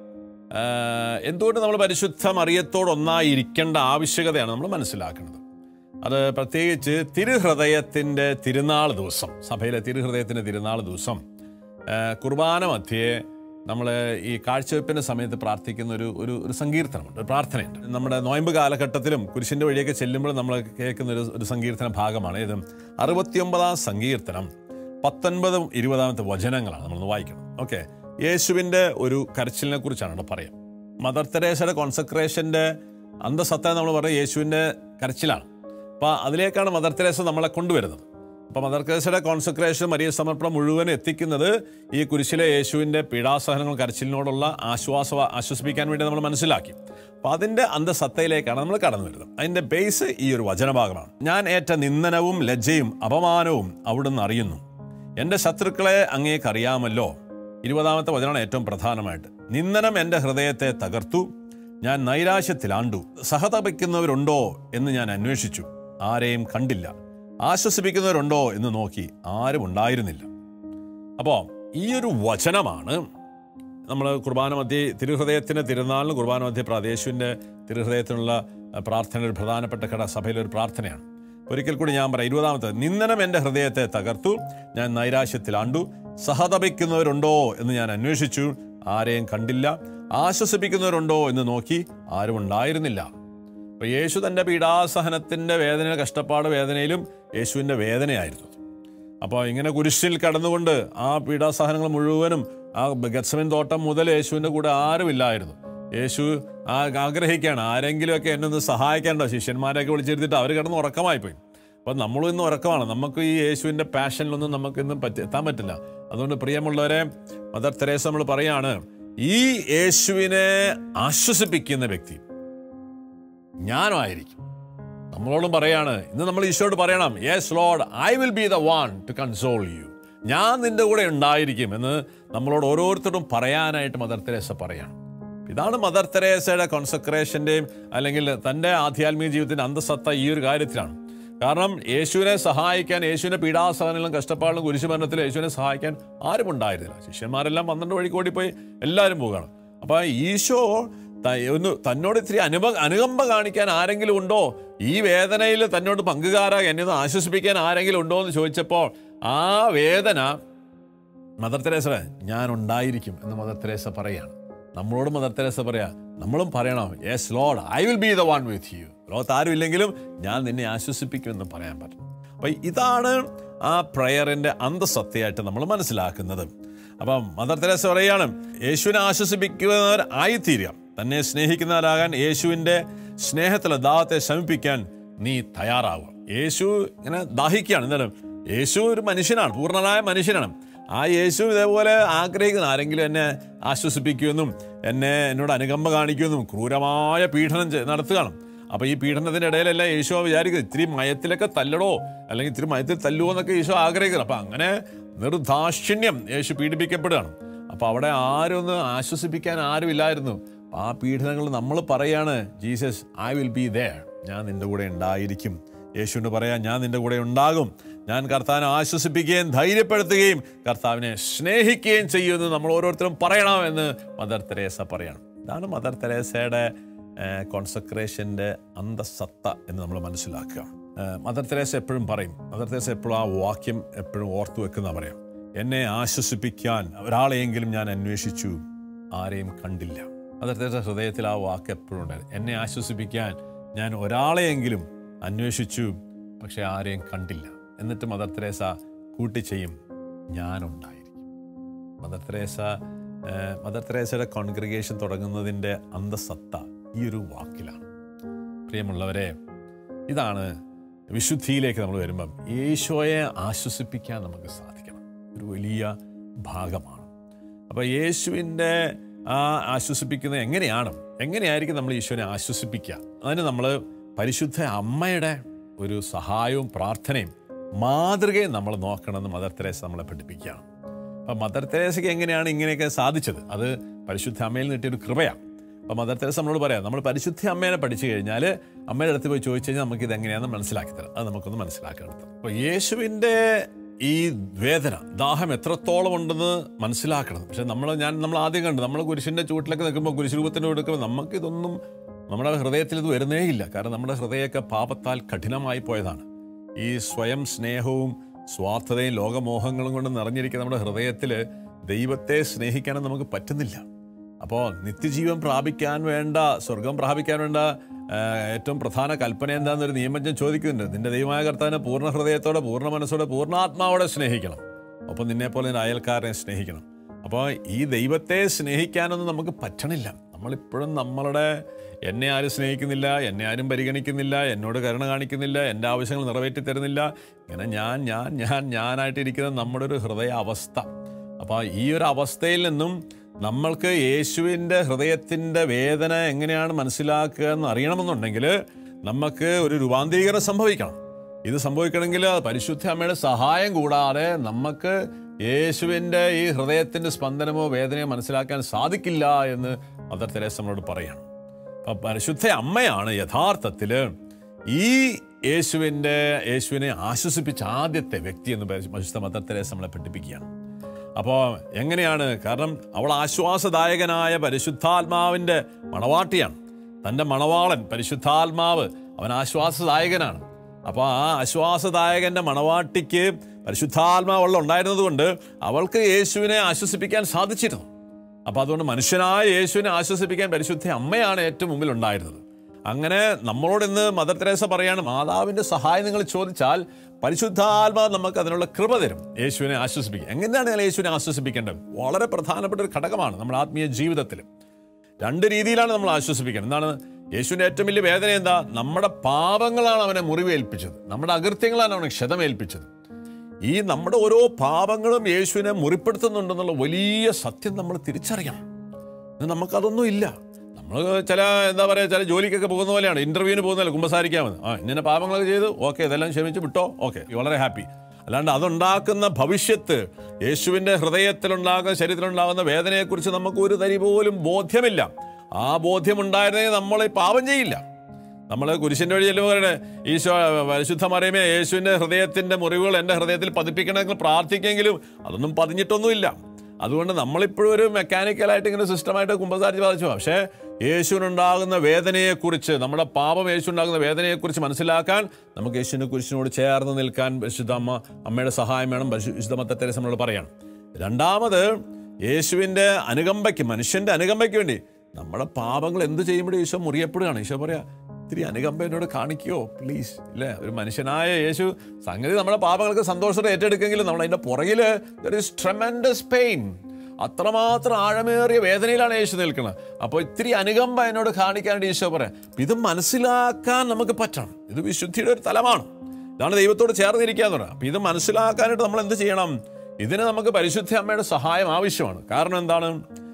ആ, എന്തുകൊണ്ട് നമ്മൾ പരിശുദ്ധ മറിയത്തോട് ഒന്നായിരിക്കേണ്ട ആവശ്യകതയാണ് നമ്മൾ മനസ്സിലാക്കുന്നത് അത് പ്രത്യേകിച്ച് തിരുഹൃദയത്തിൻ്റെ തിരുനാൾ ദിവസം സഭയിലെ തിരുഹൃദയത്തിൻ്റെ തിരുനാൾ ദിവസം ആ, കുർബാന മധ്യേ നമ്മൾ ഈ കാഴ്ചവെപ്പിൻ്റെ സമയത്ത് പ്രാർത്ഥിക്കുന്ന ഒരു ഒരു ഒരു സങ്കീർത്തനമുണ്ട് ഒരു പ്രാർത്ഥനയുണ്ട് നമ്മുടെ നോയമ്പ് കാലഘട്ടത്തിലും കുരിശിൻ്റെ വഴിയൊക്കെ ചെല്ലുമ്പോൾ നമ്മൾ കേൾക്കുന്ന ഒരു ഒരു സങ്കീർത്തന ഭാഗമാണ് ഇത് അറുപത്തിയൊമ്പതാം സങ്കീർത്തനം പത്തൊൻപതും ഇരുപതാമത്തെ വചനങ്ങളാണ് നമ്മളൊന്ന് വായിക്കണം ഓക്കെ യേശുവിൻ്റെ ഒരു കരച്ചിലിനെ കുറിച്ചാണ് ഇവിടെ പറയാം മദർ തെരേസയുടെ കോൺസെൻട്രേഷൻ്റെ അന്തസത്ത നമ്മൾ പറയുന്നത് യേശുവിൻ്റെ കരച്ചിലാണ് അപ്പോൾ അതിലേക്കാണ് മദർ തെരേസ നമ്മളെ കൊണ്ടുവരുന്നത് അപ്പോൾ മദർ തെരേസയുടെ കോൺസെൻട്രേഷൻ മരിയ സമർപ്പണം മുഴുവൻ എത്തിക്കുന്നത് ഈ കുരിശിലെ യേശുവിൻ്റെ പീഡാസഹനങ്ങൾ കരച്ചിലിനോടുള്ള ആശ്വാസ ആശ്വസിപ്പിക്കാൻ വേണ്ടി നമ്മൾ മനസ്സിലാക്കി അപ്പോൾ അതിൻ്റെ അന്തസത്തയിലേക്കാണ് നമ്മൾ കടന്നു വരുന്നത് അതിൻ്റെ ബേസ് ഈ ഒരു വചനഭാഗമാണ് ഞാൻ ഏറ്റ നിന്ദനവും ലജ്ജയും അപമാനവും അവിടുന്ന് അറിയുന്നു എൻ്റെ ശത്രുക്കളെ അങ്ങേക്കറിയാമല്ലോ ഇരുപതാമത്തെ വചനമാണ് ഏറ്റവും പ്രധാനമായിട്ട് നിന്ദനം എൻ്റെ ഹൃദയത്തെ തകർത്തു ഞാൻ നൈരാശ്യത്തിലാണ്ടു സഹതപിക്കുന്നവരുണ്ടോ എന്ന് ഞാൻ അന്വേഷിച്ചു ആരെയും കണ്ടില്ല ആശ്വസിപ്പിക്കുന്നവരുണ്ടോ എന്ന് നോക്കി ആരും ഉണ്ടായിരുന്നില്ല അപ്പോൾ ഈ ഒരു വചനമാണ് നമ്മൾ കുർബാന മധ്യ തിരുഹൃദയത്തിന് തിരുനാളിന് കുർബാന മധ്യ പ്രാദേശിൻ്റെ തിരുഹൃദയത്തിനുള്ള അഹ്, പ്രാർത്ഥന ഒരു പ്രധാനപ്പെട്ട ഘട സഭയിലെ ഒരു പ്രാർത്ഥനയാണ് ഒരിക്കൽ കൂടി ഞാൻ പറയാം ഇരുപതാമത്തെ നിന്ദനം എൻ്റെ ഹൃദയത്തെ തകർത്തു ഞാൻ നൈരാശ്യത്തിലാണ്ടു സഹതപിക്കുന്നവരുണ്ടോ എന്ന് ഞാൻ അന്വേഷിച്ചു ആരെയും കണ്ടില്ല ആശ്വസിപ്പിക്കുന്നവരുണ്ടോ എന്ന് നോക്കി ആരും ഉണ്ടായിരുന്നില്ല അപ്പോൾ യേശു തൻ്റെ പീഡാസഹനത്തിൻ്റെ വേദന കഷ്ടപ്പാട് വേദനയിലും യേശുവിൻ്റെ വേദനയായിരുന്നു അപ്പോൾ ഇങ്ങനെ കുരിശിൽ കടന്നുകൊണ്ട് ആ പീഡാസഹനങ്ങൾ മുഴുവനും ആ ഗത്സമൻ തോട്ടം മുതൽ യേശുവിൻ്റെ കൂടെ ആരുമില്ലായിരുന്നു യേശു ആ ആഗ്രഹിക്കുകയാണ് ആരെങ്കിലുമൊക്കെ എന്നെ ഒന്ന് സഹായിക്കാനുണ്ടോ ശിഷ്യന്മാരെയൊക്കെ വിളിച്ചിരുത്തിട്ട് അവർ കിടന്ന് ഉറക്കമായി പോയി അപ്പം നമ്മളും ഇന്ന് ഉറക്കമാണ് നമുക്ക് ഈ യേശുവിൻ്റെ പാഷനിലൊന്നും നമുക്ക് ഇന്ന് പറ്റി എത്താൻ പറ്റില്ല അതുകൊണ്ട് പ്രിയമുള്ളവരെ മദർ തെരേസ നമ്മൾ പറയാണ് ഈ യേശുവിനെ ആശ്വസിപ്പിക്കുന്ന വ്യക്തി ഞാനുമായിരിക്കും നമ്മളോടും പറയാണ് ഇന്ന് നമ്മൾ ഈശോയോട് പറയണം yes Lord I will be the one to console you ഞാൻ നിന്റെ കൂടെ ഉണ്ടായിരിക്കും എന്ന് നമ്മളോട് ഓരോരുത്തരും പറയാനായിട്ട് മദർ തെരേസ പറയാണ് ഇതാണ് മദർ തെരേസയുടെ കോൺസെൻട്രേഷൻ്റെയും അല്ലെങ്കിൽ തൻ്റെ ആധ്യാത്മിക ജീവിതത്തിൻ്റെ അന്തസത്ത ഈ ഒരു കാര്യത്തിലാണ് കാരണം യേശുവിനെ സഹായിക്കാൻ യേശുവിനെ പീഡാസഹനങ്ങളും കഷ്ടപ്പാടിലും കുരിശുമരണത്തിലും യേശുവിനെ സഹായിക്കാൻ ആരും ഉണ്ടായിരുന്നില്ല ശിഷ്യന്മാരെല്ലാം പന്ത്രണ്ട് വഴിക്ക് ഓടിപ്പോയി എല്ലാവരും പോവുകയാണ് അപ്പോൾ ഈശോ ത- ഒന്ന് തന്നോട് ഇത്തിരി അനുഭ അനുകമ്പ കാണിക്കാൻ ആരെങ്കിലും ഉണ്ടോ ഈ വേദനയിൽ തന്നോട് പങ്കുകാരായി എന്നെ ഒന്ന് ആശ്വസിപ്പിക്കാൻ ആരെങ്കിലും ഉണ്ടോ എന്ന് ചോദിച്ചപ്പോൾ ആ വേദന മദർ തെരേസ ഞാൻ ഉണ്ടായിരിക്കും എന്ന് മദർ തെരേസ പറയാണ് നമ്മളോട് മദർ തെരേസ പറയാ നമ്മളും പറയണം yes Lord I will be the one with you ലോകത്ത് ആരും ഇല്ലെങ്കിലും ഞാൻ നിന്നെ ആശ്വസിപ്പിക്കുമെന്ന് പറയാൻ പറ്റും അപ്പം ഇതാണ് ആ പ്രയറിൻ്റെ അന്തസത്തയായിട്ട് നമ്മൾ മനസ്സിലാക്കുന്നത് അപ്പം മദർ തെരേസ പറയാണ് യേശുവിനെ ആശ്വസിപ്പിക്കുന്നവർ ആയിത്തീരുക തന്നെ സ്നേഹിക്കുന്നവരാകാൻ യേശുവിൻ്റെ സ്നേഹത്തിലെ ദാഹത്തെ ശമിപ്പിക്കാൻ നീ തയ്യാറാവുക യേശു ഇങ്ങനെ ദാഹിക്കുകയാണ് എന്തായാലും യേശു ഒരു മനുഷ്യനാണ് പൂർണ്ണനായ മനുഷ്യനാണ് ആ യേശു ഇതേപോലെ ആഗ്രഹിക്കുന്ന ആരെങ്കിലും എന്നെ ആശ്വസിപ്പിക്കുമെന്നും എന്നെ എന്നോട് അനുകമ്പ കാണിക്കുമെന്നും ക്രൂരമായ പീഡനം ചെ- നടത്തുകയാണ് അപ്പൊ ഈ പീഡനത്തിന്റെ ഇടയിലല്ല യേശോ വിചാരിക്കുന്നത് ഇത്തിരി മയത്തിലൊക്കെ തല്ലടോ അല്ലെങ്കിൽ ഇത്തിരി മയത്തിൽ തല്ലുവോ എന്നൊക്കെ യേശോ ആഗ്രഹിക്കുന്നത് അപ്പൊ അങ്ങനെ നിർദാക്ഷിണ്യം യേശു പീഡിപ്പിക്കപ്പെടുകയാണ് അപ്പൊ അവിടെ ആരും ഒന്ന് ആശ്വസിപ്പിക്കാൻ ആരും ഇല്ലായിരുന്നു ആ പീഡനങ്ങൾ നമ്മൾ പറയാണ് Jesus I will be there ഞാൻ നിന്റെ കൂടെ ഉണ്ടായിരിക്കും യേശുവിന് പറയാം ഞാൻ നിന്റെ കൂടെ ഉണ്ടാകും ഞാൻ കർത്താവിനെ ആശ്വസിപ്പിക്കുകയും ധൈര്യപ്പെടുത്തുകയും കർത്താവിനെ സ്നേഹിക്കുകയും ചെയ്യുമെന്ന് നമ്മൾ ഓരോരുത്തരും പറയണമെന്ന് മദർ തെരേസ പറയണം ഇതാണ് മദർ തെരേസയുടെ കോൺസെൻട്രേഷൻ്റെ അന്തസത്ത എന്ന് നമ്മൾ മനസ്സിലാക്കുക ഏഹ്, മദർ തെരേസ എപ്പോഴും പറയും മദർ തെരേസ എപ്പോഴും ആ വാക്യം എപ്പോഴും ഓർത്തു വെക്കുന്ന പറയാം എന്നെ ആശ്വസിപ്പിക്കാൻ ഒരാളെയെങ്കിലും ഞാൻ അന്വേഷിച്ചു ആരെയും കണ്ടില്ല മദർ തെരേസ ഹൃദയത്തിൽ ആ വാക്ക് എപ്പോഴും ഉണ്ടായിരുന്നു എന്നെ ആശ്വസിപ്പിക്കാൻ ഞാൻ ഒരാളെയെങ്കിലും അന്വേഷിച്ചു പക്ഷെ ആരെയും കണ്ടില്ല എന്നിട്ട് മദർ തെരേസ കൂട്ടിച്ചെയ്യും ഞാനുണ്ടായിരിക്കും മദർ തെരേസ ഏഹ്, മദർ തെരേസയുടെ കോൺഗ്രിഗേഷൻ തുടങ്ങുന്നതിൻ്റെ അന്തസത്ത ഈ ഒരു വാക്കിലാണ് പ്രിയമുള്ളവരെ ഇതാണ് വിശുദ്ധിയിലേക്ക് നമ്മൾ വരുമ്പം യേശോയെ ആശ്വസിപ്പിക്കാൻ നമുക്ക് സാധിക്കണം ഒരു വലിയ ഭാഗമാണ് അപ്പോൾ യേശുവിൻ്റെ ആ ആശ്വസിപ്പിക്കുന്നത് എങ്ങനെയാണ് എങ്ങനെയായിരിക്കും നമ്മൾ ഈശോനെ ആശ്വസിപ്പിക്കുക അതിന് നമ്മൾ പരിശുദ്ധ അമ്മയുടെ ഒരു സഹായവും പ്രാർത്ഥനയും മാതൃകയും നമ്മൾ നോക്കണമെന്ന് മദർ തെരേസ നമ്മളെ പഠിപ്പിക്കുകയാണ് അപ്പം മദർ തെരേസയ്ക്ക് എങ്ങനെയാണ് ഇങ്ങനെയൊക്കെ സാധിച്ചത് അത് പരിശുദ്ധ അമ്മയിൽ നിന്ന് കിട്ടിയൊരു കൃപയാണ് അപ്പം മദർ തെരേസ നമ്മളോട് പറയാം നമ്മൾ പരിശുദ്ധ അമ്മേനെ പഠിച്ചു കഴിഞ്ഞാൽ അമ്മയുടെ അടുത്ത് പോയി ചോദിച്ചു കഴിഞ്ഞാൽ നമുക്ക് ഇത് എങ്ങനെയാണെന്ന് മനസ്സിലാക്കി തരാം അത് നമുക്കൊന്ന് മനസ്സിലാക്കണം അപ്പോൾ യേശുവിൻ്റെ ഈ വേദന ദാഹം എത്രത്തോളം ഉണ്ടെന്ന് മനസ്സിലാക്കണം പക്ഷെ നമ്മൾ ഞാൻ നമ്മൾ ആദ്യം കണ്ടു നമ്മൾ കുരിശിൻ്റെ ചൂട്ടിലൊക്കെ നിൽക്കുമ്പോൾ കുരിശ് രൂപത്തിൻ്റെ എടുക്കുമ്പോൾ നമുക്കിതൊന്നും നമ്മുടെ ഹൃദയത്തിൽ ഇത് വരുന്നേ ഇല്ല കാരണം നമ്മുടെ ഹൃദയമൊക്കെ പാപത്താൽ കഠിനമായി പോയതാണ് ഈ സ്വയം സ്നേഹവും സ്വാർത്ഥതയും ലോകമോഹങ്ങളും കൊണ്ട് നിറഞ്ഞിരിക്കുന്ന നമ്മുടെ ഹൃദയത്തിൽ ദൈവത്തെ സ്നേഹിക്കാനും നമുക്ക് പറ്റുന്നില്ല അപ്പോൾ നിത്യജീവൻ പ്രാപിക്കാൻ വേണ്ട സ്വർഗം പ്രാപിക്കാൻ വേണ്ട ആ, ഏറ്റവും പ്രധാന കൽപ്പന എന്താണെന്നൊരു നിയമജ്ഞൻ ചോദിക്കുന്നുണ്ട് നിന്റെ ദൈവമായ കർത്താവിനെ പൂർണ്ണ ഹൃദയത്തോടെ പൂർണ്ണ മനസ്സോടെ പൂർണ്ണാത്മാവോടെ സ്നേഹിക്കണം ഒപ്പം നിന്നെപ്പോലെ നിന്റെ അയൽക്കാരനെ സ്നേഹിക്കണം അപ്പോൾ ഈ ദൈവത്തെ സ്നേഹിക്കാനൊന്നും നമുക്ക് പറ്റണില്ല നമ്മളിപ്പോഴും നമ്മളുടെ എന്നെ ആരും സ്നേഹിക്കുന്നില്ല എന്നെ ആരും പരിഗണിക്കുന്നില്ല എന്നോട് കരുണ കാണിക്കുന്നില്ല എൻ്റെ ആവശ്യങ്ങൾ നിറവേറ്റി തരുന്നില്ല ഇങ്ങനെ ഞാൻ ഞാൻ ഞാൻ ഞാനായിട്ടിരിക്കുന്ന നമ്മുടെ ഒരു ഹൃദയ അവസ്ഥ അപ്പോൾ ഈ ഒരു അവസ്ഥയിൽ നിന്നും നമ്മൾക്ക് യേശുവിൻ്റെ ഹൃദയത്തിൻ്റെ വേദന എങ്ങനെയാണ് മനസ്സിലാക്കുക എന്ന് അറിയണമെന്നുണ്ടെങ്കിൽ നമുക്ക് ഒരു രൂപാന്തരീകരണം സംഭവിക്കണം ഇത് സംഭവിക്കണമെങ്കിൽ പരിശുദ്ധ അമ്മയുടെ സഹായം കൂടാതെ നമുക്ക് യേശുവിൻ്റെ ഈ ഹൃദയത്തിൻ്റെ സ്പന്ദനമോ വേദനയോ മനസ്സിലാക്കാൻ സാധിക്കില്ല എന്ന് മദർ തെരേസ നമ്മളോട് പറയണം അപ്പം പരിശുദ്ധ അമ്മയാണ് യഥാർത്ഥത്തിൽ ഈ യേശുവിൻ്റെ യേശുവിനെ ആശ്വസിപ്പിച്ച ആദ്യത്തെ വ്യക്തി എന്ന് പരി- പരിശുദ്ധ മദർ തെരേസ നമ്മളെ പഠിപ്പിക്കുകയാണ് അപ്പോൾ എങ്ങനെയാണ് കാരണം അവൾ ആശ്വാസദായകനായ പരിശുദ്ധാത്മാവിൻ്റെ മണവാട്ടിയാണ് തൻ്റെ മണവാളൻ പരിശുദ്ധാത്മാവ് അവൻ ആശ്വാസദായകനാണ് അപ്പോൾ ആ ആശ്വാസദായകൻ്റെ മണവാട്ടിക്ക് പരിശുദ്ധാത്മാവുള്ള ഉണ്ടായിരുന്നത് കൊണ്ട് അവൾക്ക് യേശുവിനെ ആശ്വസിപ്പിക്കാൻ സാധിച്ചിരുന്നു അപ്പോൾ അതുകൊണ്ട് മനുഷ്യനായ യേശുവിനെ ആശ്വസിപ്പിക്കാൻ പരിശുദ്ധ അമ്മയാണ് ഏറ്റവും മുമ്പിൽ ഉണ്ടായിരുന്നത് അങ്ങനെ നമ്മളോട് ഇന്ന് മദർ തെരേസ പറയാണ് മാതാവിൻ്റെ സഹായം നിങ്ങൾ ചോദിച്ചാൽ പരിശുദ്ധാത്മാവ് നമുക്ക് അതിനുള്ള കൃപ തരും യേശുവിനെ ആശ്വസിപ്പിക്കുക എങ്ങനെയാണ് നിങ്ങൾ യേശുവിനെ ആശ്വസിപ്പിക്കേണ്ടത് വളരെ പ്രധാനപ്പെട്ട ഒരു ഘടകമാണ് നമ്മുടെ ആത്മീയ ജീവിതത്തിൽ രണ്ട് രീതിയിലാണ് നമ്മൾ ആശ്വസിപ്പിക്കുന്നത് എന്താണ് യേശുവിൻ്റെ ഏറ്റവും വലിയ വേദന എന്താ നമ്മുടെ പാപങ്ങളാണ് അവനെ മുറിവേൽപ്പിച്ചത് നമ്മുടെ അകൃത്യങ്ങളാണ് അവനെ ക്ഷതമേൽപ്പിച്ചത് ഈ നമ്മുടെ ഓരോ പാപങ്ങളും യേശുവിനെ മുറിപ്പെടുത്തുന്നുണ്ടെന്നുള്ള വലിയ സത്യം നമ്മൾ തിരിച്ചറിയണം ഇന്ന് നമുക്കതൊന്നും ഇല്ല നമ്മൾ ചില എന്താ പറയുക ചില ജോലിക്കൊക്കെ പോകുന്ന പോലെയാണ് ഇന്റർവ്യൂവിന് പോകുന്നതല്ല കുമ്പസാരിക്കാമെന്ന് ആ ഇന്ന പാപങ്ങളൊക്കെ ചെയ്തു ഓക്കെ ഇതെല്ലാം ക്ഷമിച്ച് വിട്ടോ ഓക്കെ വളരെ ഹാപ്പി അല്ലാണ്ട് അതുണ്ടാക്കുന്ന ഭവിഷ്യത്ത് യേശുവിൻ്റെ ഹൃദയത്തിലുണ്ടാകുന്ന ശരീരത്തിലുണ്ടാകുന്ന വേദനയെക്കുറിച്ച് നമുക്ക് ഒരു തരി പോലും ബോധ്യമില്ല ആ ബോധ്യമുണ്ടായിരുന്നെങ്കിൽ നമ്മൾ ഈ പാപം ചെയ്യില്ല നമ്മൾ കുരിശിൻ്റെ വഴി ചെല്ലുമ്പോൾ പറയണേ ഈശോ പരിശുദ്ധ മറിയമേ യേശുവിൻ്റെ ഹൃദയത്തിൻ്റെ മുറിവുകൾ എൻ്റെ ഹൃദയത്തിൽ പതിപ്പിക്കണമെങ്കിൽ പ്രാർത്ഥിക്കെങ്കിലും അതൊന്നും പതിഞ്ഞിട്ടൊന്നുമില്ല അതുകൊണ്ട് നമ്മളിപ്പോഴും ഒരു മെക്കാനിക്കലായിട്ട് ഇങ്ങനെ സിസ്റ്റമായിട്ട് കുമ്പസാരിച്ച് ബാധിച്ചു പക്ഷേ യേശുവിനുണ്ടാകുന്ന വേദനയെക്കുറിച്ച് നമ്മുടെ പാപം യേശുണ്ടാകുന്ന വേദനയെക്കുറിച്ച് മനസ്സിലാക്കാൻ നമുക്ക് യേശുവിനെ കുരിശിനോട് ചേർന്ന് നിൽക്കാൻ പരിശുദ്ധ അമ്മ അമ്മയുടെ സഹായം വേണം പരിശുദ്ധ മത്തത്തെ നമ്മളോട് പറയണം രണ്ടാമത് യേശുവിൻ്റെ അനുകമ്പയ്ക്ക് മനുഷ്യൻ്റെ അനുകമ്പയ്ക്ക് വേണ്ടി നമ്മുടെ പാപങ്ങൾ എന്ത് ചെയ്യുമ്പോഴും ഈശോ മുറിയപ്പെടുകയാണ് ഈശോ പറയാ ഇത്തിരി അനുകമ്പ എന്നോട് കാണിക്കുമോ പ്ലീസ് ഇല്ലേ ഒരു മനുഷ്യനായ യേശു സംഗതി നമ്മുടെ പാപങ്ങൾക്ക് സന്തോഷത്തോടെ ഏറ്റെടുക്കെങ്കിലും നമ്മൾ അതിൻ്റെ പുറകിൽ ട്രെമൻഡസ് പെയിൻ അത്രമാത്രം ആഴമേറിയ വേദനയിലാണ് യേശു നിൽക്കുന്നത് അപ്പോൾ ഇത്തിരി അനുകമ്പ എന്നോട് കാണിക്കാനായിട്ട് ഈശോ പറയാം ഇത് മനസ്സിലാക്കാൻ നമുക്ക് പറ്റണം ഇത് വിശുദ്ധിയുടെ ഒരു തലമാണ് ഇതാണ് ദൈവത്തോട് ചേർന്നിരിക്കുക എന്ന് പറയുന്നത് അപ്പോൾ ഇത് മനസ്സിലാക്കാനായിട്ട് നമ്മൾ എന്ത് ചെയ്യണം ഇതിന് നമുക്ക് പരിശുദ്ധ അമ്മയുടെ സഹായം ആവശ്യമാണ് കാരണം എന്താണ്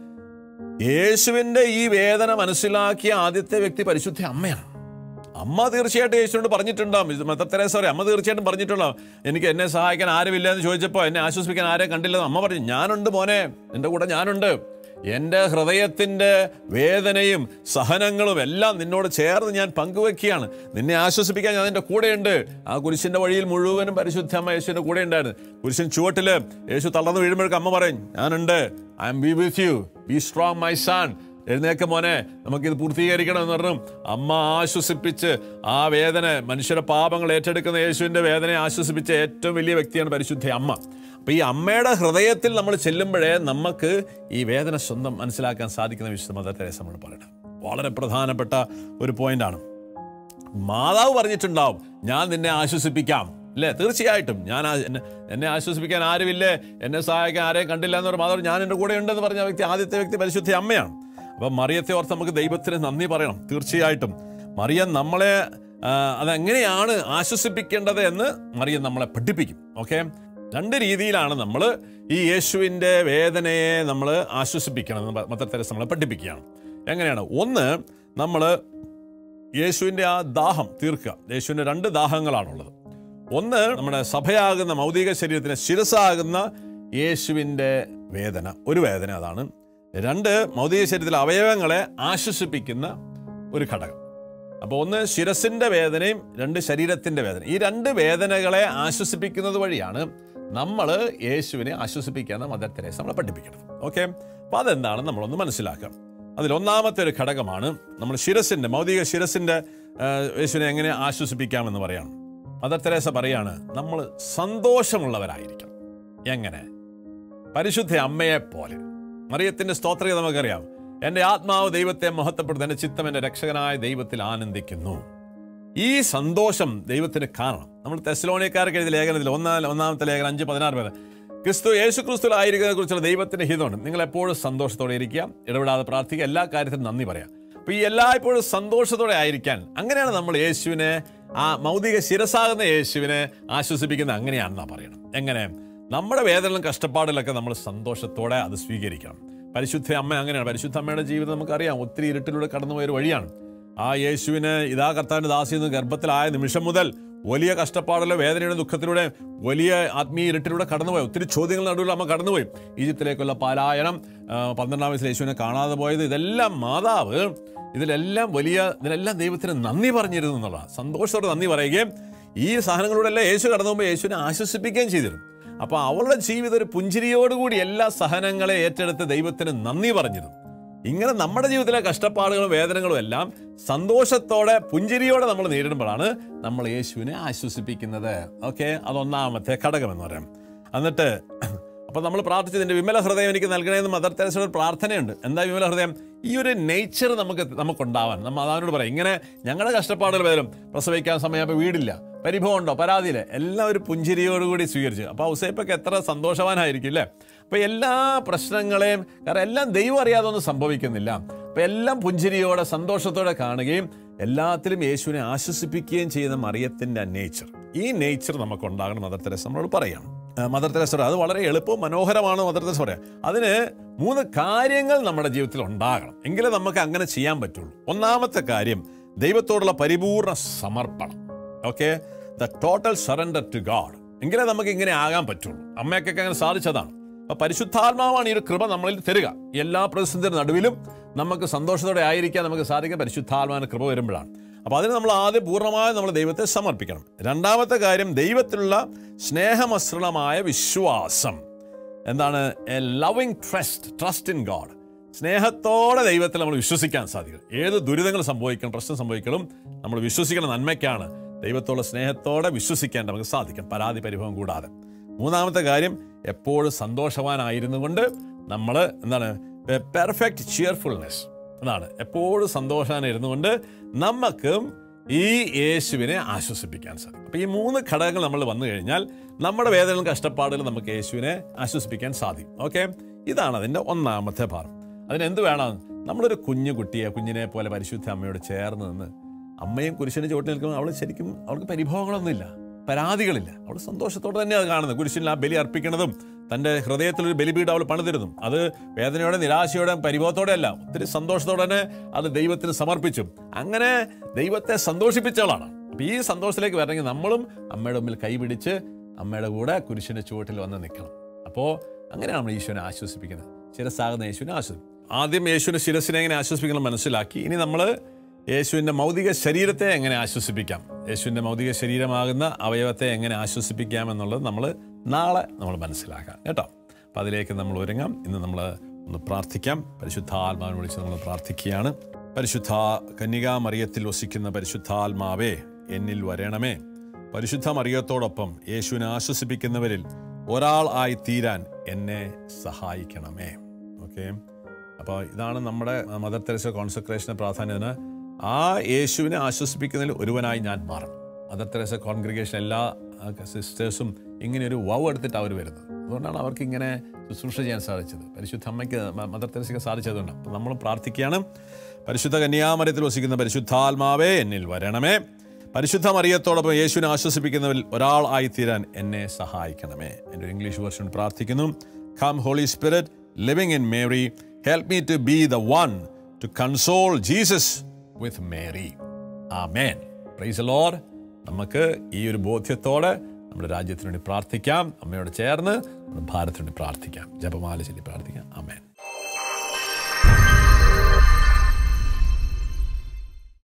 യേശുവിൻ്റെ ഈ വേദന മനസ്സിലാക്കിയ ആദ്യത്തെ വ്യക്തി പരിശുദ്ധ അമ്മയാണ് അമ്മ തീർച്ചയായിട്ടും യേശുവിനോട് പറഞ്ഞിട്ടുണ്ടാവും ഇത് മദർ തെരേസ പറയും അമ്മ തീർച്ചയായിട്ടും പറഞ്ഞിട്ടുണ്ടാവും എനിക്ക് എന്നെ സഹായിക്കാൻ ആരുമില്ല എന്ന് ചോദിച്ചപ്പോൾ എന്നെ ആശ്വസിപ്പിക്കാൻ ആരെയും കണ്ടില്ലെന്ന് അമ്മ പറഞ്ഞു ഞാനുണ്ട് മോനെ എൻ്റെ കൂടെ ഞാനുണ്ട് എൻ്റെ ഹൃദയത്തിൻ്റെ വേദനയും സഹനങ്ങളും എല്ലാം നിന്നോട് ചേർന്ന് ഞാൻ പങ്കുവെക്കുകയാണ് നിന്നെ ആശ്വസിപ്പിക്കാൻ ഞാൻ നിൻ്റെ കൂടെയുണ്ട് ആ കുരിശിൻ്റെ വഴിയിൽ മുഴുവനും പരിശുദ്ധ അമ്മ യേശുവിൻ്റെ കൂടെ ഉണ്ടായിരുന്നു കുരിശിൻ ചുവട്ടിൽ യേശു തളർന്ന് വീഴുമ്പോഴേക്കും അമ്മ പറയും ഞാനുണ്ട് I'm be with you be strong my son എഴുന്നേക്ക മോനെ നമുക്കിത് പൂർത്തീകരിക്കണം എന്ന് പറഞ്ഞു അമ്മ ആശ്വസിപ്പിച്ച് ആ വേദന മനുഷ്യരുടെ പാപങ്ങൾ ഏറ്റെടുക്കുന്ന യേശുവിൻ്റെ വേദനയെ ആശ്വസിപ്പിച്ച ഏറ്റവും വലിയ വ്യക്തിയാണ് പരിശുദ്ധ അമ്മ അപ്പോൾ ഈ അമ്മയുടെ ഹൃദയത്തിൽ നമ്മൾ ചെല്ലുമ്പോഴേ നമുക്ക് ഈ വേദന സ്വന്തം മനസ്സിലാക്കാൻ സാധിക്കുന്ന വിശുദ്ധ മദർ തെരേസ നമ്മൾ പറയണം വളരെ പ്രധാനപ്പെട്ട ഒരു പോയിന്റാണ് മാതാവ് പറഞ്ഞിട്ടുണ്ടാവും ഞാൻ നിന്നെ ആശ്വസിപ്പിക്കാം അല്ലേ തീർച്ചയായിട്ടും ഞാൻ ആ- എന്നെ എന്നെ ആശ്വസിപ്പിക്കാൻ ആരുമില്ലേ എന്നെ സഹായിക്കാൻ ആരെയും കണ്ടില്ല എന്നൊരു മാതാവ് ഞാൻ എൻ്റെ കൂടെ ഉണ്ടെന്ന് പറഞ്ഞ വ്യക്തി ആദ്യത്തെ വ്യക്തി പരിശുദ്ധ അമ്മയാണ് അപ്പം മറിയത്തെ ഓർത്ത് നമുക്ക് ദൈവത്തിന് നന്ദി പറയണം തീർച്ചയായിട്ടും മറിയം നമ്മളെ ആ, അതെങ്ങനെയാണ് ആശ്വസിപ്പിക്കേണ്ടത് എന്ന് മറിയം നമ്മളെ പഠിപ്പിക്കും ഓക്കെ രണ്ട് രീതിയിലാണ് നമ്മൾ ഈ യേശുവിൻ്റെ വേദനയെ നമ്മൾ ആശ്വസിപ്പിക്കണം എന്ന് മദർ തെരേസ നമ്മളെ പഠിപ്പിക്കുകയാണ് എങ്ങനെയാണ് ഒന്ന് നമ്മൾ യേശുവിൻ്റെ ആ ദാഹം തീർക്കുക യേശുവിൻ്റെ രണ്ട് ദാഹങ്ങളാണുള്ളത് ഒന്ന് നമ്മുടെ സഭയാകുന്ന മൗതിക ശരീരത്തിന് ശിരസാകുന്ന യേശുവിൻ്റെ വേദന ഒരു വേദന അതാണ് രണ്ട് ഭൗതിക ശരീരത്തിലെ അവയവങ്ങളെ ആശ്വസിപ്പിക്കുന്ന ഒരു ഘടകം അപ്പോൾ ഒന്ന് ശിരസിന്റെ വേദനയും രണ്ട് ശരീരത്തിന്റെ വേദന ഈ രണ്ട് വേദനകളെ ആശ്വസിപ്പിക്കുന്നത് വഴിയാണ് നമ്മൾ യേശുവിനെ ആശ്വസിപ്പിക്കാന്ന് മദർ തെരേസ നമ്മളെ പഠിപ്പിക്കുന്നത് ഓക്കെ അപ്പോൾ അതെന്താണെന്ന് നമ്മളൊന്ന് മനസ്സിലാക്കാം അതിൽ ഒന്നാമത്തെ ഒരു ഘടകമാണ് നമ്മൾ ശിരസിന്റെ ഭൗതിക ശിരസിന്റെ ആ, യേശുവിനെ എങ്ങനെ ആശ്വസിപ്പിക്കാമെന്ന് പറയാണ് മദർ തെരേസ പറയാണ് നമ്മൾ സന്തോഷമുള്ളവരായിരിക്കണം എങ്ങനെ പരിശുദ്ധ അമ്മയെ പോലെ മറിയത്തിന്റെ സ്തോത്രയെ നമുക്കറിയാം എൻ്റെ ആത്മാവ് ദൈവത്തെ മഹത്വപ്പെടുത്തുന്നു എൻ്റെ ചിത്തം എൻ്റെ രക്ഷകനായ ദൈവത്തിൽ ആനന്ദിക്കുന്നു ഈ സന്തോഷം ദൈവത്തിന് കാരണം നമ്മൾ തെസ്ലോണിയക്കാർക്ക് എഴുതിയ ലേഖനത്തിൽ ഒന്നാം ഒന്നാമത്തെ ലേഖനം അഞ്ച് പതിനാറ് പേര് ക്രിസ്തു യേശു ക്രിസ്തുവിലായിരിക്കുന്നതിനെ കുറിച്ചുള്ള ദൈവത്തിന്റെ ഹിതമുണ്ട് നിങ്ങൾ എപ്പോഴും സന്തോഷത്തോടെ ഇരിക്കുക ഇടപെടാതെ പ്രാർത്ഥിക്കുക എല്ലാ കാര്യത്തിനും നന്ദി പറയാം അപ്പൊ ഈ എല്ലായ്പ്പോഴും സന്തോഷത്തോടെ ആയിരിക്കാൻ അങ്ങനെയാണ് നമ്മൾ യേശുവിനെ ആ മൗതിക ശിരസാകുന്ന യേശുവിനെ ആശ്വസിപ്പിക്കുന്നത് അങ്ങനെയാണെന്നാ പറയണം എങ്ങനെ നമ്മുടെ വേദനകളും കഷ്ടപ്പാടിലൊക്കെ നമ്മൾ സന്തോഷത്തോടെ അത് സ്വീകരിക്കണം പരിശുദ്ധ അമ്മ അങ്ങനെയാണ് പരിശുദ്ധ അമ്മയുടെ ജീവിതം നമുക്കറിയാം ഒത്തിരി ഇരുട്ടിലൂടെ കടന്നുപോയ ഒരു വഴിയാണ് ആ യേശുവിന് ഇതാ കർത്താവിന്റെ ദാസിയെന്ന് ഗർഭത്തിലായ നിമിഷം മുതൽ വലിയ കഷ്ടപ്പാടിലെ വേദനയുടെ ദുഃഖത്തിലൂടെ വലിയ ആത്മീയ ഇരുട്ടിലൂടെ കടന്നുപോയി ഒത്തിരി ചോദ്യങ്ങൾ നടുവിൽ അമ്മ കടന്നുപോയി ഈജിപ്തിലേക്കുള്ള പലായനം ആ, പന്ത്രണ്ടാം വയസ്സിൽ യേശുവിനെ കാണാതെ പോയത് ഇതെല്ലാം മാതാവ് ഇതിലെല്ലാം വലിയ ഇതിലെല്ലാം ദൈവത്തിന് നന്ദി പറഞ്ഞിരുന്നു എന്നുള്ളതാണ് സന്തോഷത്തോടെ നന്ദി പറയുകയും ഈ സാധനങ്ങളിലൂടെല്ലാം യേശു കടന്നു പോകുമ്പോൾ യേശുവിനെ ആശ്വസിപ്പിക്കുകയും ചെയ്തിരുന്നു അപ്പോൾ അവളുടെ ജീവിതം ഒരു പുഞ്ചിരിയോടുകൂടി എല്ലാ സഹനങ്ങളെ ഏറ്റെടുത്ത് ദൈവത്തിന് നന്ദി പറഞ്ഞിരുന്നു ഇങ്ങനെ നമ്മുടെ ജീവിതത്തിലെ കഷ്ടപ്പാടുകളും വേദനകളും എല്ലാം സന്തോഷത്തോടെ പുഞ്ചിരിയോടെ നമ്മൾ നേരിടുമ്പോഴാണ് നമ്മൾ യേശുവിനെ ആശ്വസിപ്പിക്കുന്നത് ഓക്കെ അതൊന്നാമത്തെ ഘടകം എന്ന് പറയാം എന്നിട്ട് അപ്പൊ നമ്മൾ പ്രാർത്ഥിച്ചതിന്റെ വിമല ഹൃദയം എനിക്ക് നൽകണമെന്ന് മദർ തെരേസയുടെ ഒരു പ്രാർത്ഥനയുണ്ട് എന്താ വിമല ഹൃദയം ഈ ഒരു നേച്ചർ നമുക്ക് നമുക്കുണ്ടാവാൻ നമ്മൾ അതാനോട് പറയാം ഇങ്ങനെ ഞങ്ങളുടെ കഷ്ടപ്പാടുകൾ വരും പ്രസവിക്കാൻ സമയമാകുമ്പോൾ വീടില്ല പരിഭവം ഉണ്ടോ പരാതിയില്ല എല്ലാം ഒരു പുഞ്ചിരിയോടുകൂടി സ്വീകരിച്ചു അപ്പോൾ ഔസേപ്പൊക്കെ എത്ര സന്തോഷവാനായിരിക്കും അല്ലേ അപ്പോൾ എല്ലാ പ്രശ്നങ്ങളെയും കാരണം എല്ലാം ദൈവം അറിയാതെ ഒന്നും സംഭവിക്കുന്നില്ല അപ്പോൾ എല്ലാം പുഞ്ചിരിയോടെ സന്തോഷത്തോടെ കാണുകയും എല്ലാത്തിലും യേശുവിനെ ആശ്വസിപ്പിക്കുകയും ചെയ്യുന്ന മറിയത്തിൻ്റെ നേച്ചർ ഈ നേച്ചർ നമുക്കുണ്ടാകണം മദർ തെരേസ നമ്മളോട് പറയണം ആ, മദർ തെരേസ പറയാം, അത് വളരെ എളുപ്പവും മനോഹരമാണ് മദർ തെരേസ പറയാം അതിന് മൂന്ന് കാര്യങ്ങൾ നമ്മുടെ ജീവിതത്തിൽ ഉണ്ടാകണം എങ്കിലേ നമുക്ക് അങ്ങനെ ചെയ്യാൻ പറ്റുള്ളൂ ഒന്നാമത്തെ കാര്യം ദൈവത്തോടുള്ള പരിപൂർണ സമർപ്പണം okay the total surrender to God എങ്കിലേ നമുക്ക് ഇങ്ങനെ ആകാൻ പറ്റുള്ളൂ അമ്മയ്ക്കൊക്കെ അങ്ങനെ സാധിച്ചതാണ് അപ്പൊ പരിശുദ്ധാത്മാവാണ് ഈ ഒരു കൃപ നമ്മളിൽ തരിക എല്ലാ പ്രതിസന്ധിയുടെ നടുവിലും നമുക്ക് സന്തോഷത്തോടെ ആയിരിക്കാൻ നമുക്ക് സാധിക്കുക പരിശുദ്ധാത്മാവിന്റെ കൃപ വരുമ്പോഴാണ് അപ്പൊ അതിന് നമ്മൾ ആദ്യം പൂർണ്ണമായും നമ്മൾ ദൈവത്തെ സമർപ്പിക്കണം രണ്ടാമത്തെ കാര്യം ദൈവത്തിലുള്ള സ്നേഹമസൃണമായ വിശ്വാസം എന്താണ് a loving trust trust in God സ്നേഹത്തോടെ ദൈവത്തിൽ നമ്മൾ വിശ്വസിക്കാൻ സാധിക്കും ഏത് ദുരിതങ്ങൾ സംഭവിക്കണം പ്രശ്നം സംഭവിക്കണം നമ്മൾ വിശ്വസിക്കണം നന്മയ്ക്കാണ് ദൈവത്തോടെ സ്നേഹത്തോടെ വിശ്വസിക്കാൻ നമുക്ക് സാധിക്കും പരാതി പരിഭവം കൂടാതെ മൂന്നാമത്തെ കാര്യം എപ്പോഴും സന്തോഷവാനായിരുന്നു കൊണ്ട് നമ്മൾ എന്താണ് പെർഫെക്റ്റ് ചിയർഫുൾനെസ് എന്നാണ് എപ്പോഴും സന്തോഷവാനായിരുന്നു കൊണ്ട് നമുക്കും ഈ യേശുവിനെ ആശ്വസിപ്പിക്കാൻ സാധിക്കും അപ്പോൾ ഈ മൂന്ന് ഘടകങ്ങൾ നമ്മൾ വന്നു കഴിഞ്ഞാൽ നമ്മുടെ വേദനകളും കഷ്ടപ്പാടുകളും നമുക്ക് യേശുവിനെ ആശ്വസിപ്പിക്കാൻ സാധിക്കും ഓക്കെ ഇതാണ് അതിൻ്റെ ഒന്നാമത്തെ ഭാഗം അതിനെന്ത് വേണം നമ്മളൊരു കുഞ്ഞു കുട്ടിയെ കുഞ്ഞിനെ പോലെ പരിശുദ്ധ അമ്മയോട് ചേർന്ന് നിന്ന് അമ്മയും കുരിശിന് ചുവട്ടിൽ നിൽക്കുമ്പോൾ അവൾ ശരിക്കും അവൾക്ക് പരിഭവങ്ങളൊന്നുമില്ല പരാതികളില്ല അവൾ സന്തോഷത്തോടെ തന്നെ അത് കാണുന്നത് കുരിശിൽ ആ ബലി അർപ്പിക്കുന്നതും തൻ്റെ ഹൃദയത്തിലൊരു ബലിപീഠം അവൾ പണിതിരുന്നു അത് വേദനയോടെ നിരാശയോടെ പരിഭവത്തോടെ അല്ല ഒത്തിരി സന്തോഷത്തോടെ തന്നെ അത് ദൈവത്തിന് സമർപ്പിച്ചു അങ്ങനെ ദൈവത്തെ സന്തോഷിപ്പിച്ചവളാണ് അപ്പം ഈ സന്തോഷത്തിലേക്ക് വരണമെങ്കിൽ നമ്മളും അമ്മയുടെ മുമ്പിൽ കൈപിടിച്ച് അമ്മയുടെ കൂടെ കുരിശിൻ്റെ ചുവട്ടിൽ വന്ന് നിൽക്കണം അപ്പോൾ അങ്ങനെയാണ് നമ്മൾ ഈശോനെ ആശ്വസിപ്പിക്കുന്നത് ശിരസാകുന്ന യേശുവിനെ ആശ്വസിക്കും ആദ്യം യേശുവിൻ്റെ ശിരസിനെ എങ്ങനെ ആശ്വസിപ്പിക്കണം മനസ്സിലാക്കി ഇനി നമ്മൾ യേശുവിൻ്റെ മൗതിക ശരീരത്തെ എങ്ങനെ ആശ്വസിപ്പിക്കാം യേശുവിൻ്റെ മൗതിക ശരീരമാകുന്ന അവയവത്തെ എങ്ങനെ ആശ്വസിപ്പിക്കാം എന്നുള്ളത് നമ്മൾ നാളെ നമ്മൾ മനസ്സിലാക്കാം കേട്ടോ അപ്പം അതിലേക്ക് നമ്മൾ ഒരുങ്ങാം ഇന്ന് നമ്മൾ ഒന്ന് പ്രാർത്ഥിക്കാം പരിശുദ്ധാത്മാവിനെ വിളിച്ച് നമ്മൾ പ്രാർത്ഥിക്കുകയാണ് പരിശുദ്ധ കന്യകാമറിയത്തിൽ വസിക്കുന്ന പരിശുദ്ധാത്മാവേ എന്നിൽ വരണമേ പരിശുദ്ധ മറിയത്തോടൊപ്പം യേശുവിനെ ആശ്വസിപ്പിക്കുന്നവരിൽ ഒരാൾ ആയി തീരാൻ എന്നെ സഹായിക്കണമേ ഓക്കെ അപ്പോൾ ഇതാണ് നമ്മുടെ മദർ തെരേസ കോൺസെൻട്രേഷൻ പ്രാധാന്യത്തിന് ആ യേശുവിനെ ആശ്വസിപ്പിക്കുന്നതിൽ ഒരുവനായി ഞാൻ മാറണം മദർ തെരേസ കോൺഗ്രിഗേഷൻ എല്ലാ സിസ്റ്റേഴ്സും ഇങ്ങനെ ഒരു വവ് എടുത്തിട്ട് അവർ വരുന്നത് അതുകൊണ്ടാണ് അവർക്ക് ഇങ്ങനെ ശുശ്രൂഷ ചെയ്യാൻ സാധിച്ചത് പരിശുദ്ധ അമ്മയ്ക്ക് മ- മദർ തെരേസയ്ക്ക് സാധിച്ചതുകൊണ്ട് അപ്പം നമ്മൾ പ്രാർത്ഥിക്കുകയാണ് പരിശുദ്ധ കന്യാമരത്തിൽ വസിക്കുന്ന പരിശുദ്ധാത്മാവേ എന്നിൽ വരണമേ പരിശുദ്ധ മറിയത്തോടൊപ്പം യേശുവിനെ ആശ്വസിപ്പിക്കുന്നവരിൽ ഒരാൾ ആയിത്തീരാൻ എന്നെ സഹായിക്കണമേ എൻ്റെ ഒരു ഇംഗ്ലീഷ് വേർഷൻ പ്രാർത്ഥിക്കുന്നു come Holy Spirit living in Mary help me to be the one to console Jesus with Mary amen price lore നമുക്ക് ഈ ഒരു ബോധ്യത്തോടെ നമ്മുടെ രാജ്യത്തിന് വേണ്ടി പ്രാർത്ഥിക്കാം അമ്മയോട് ചേർന്ന് നമ്മുടെ ഭാരതത്തിന് വേണ്ടി പ്രാർത്ഥിക്കാം ജപമാല ചൊല്ലി പ്രാർത്ഥിക്കാം ആമേൻ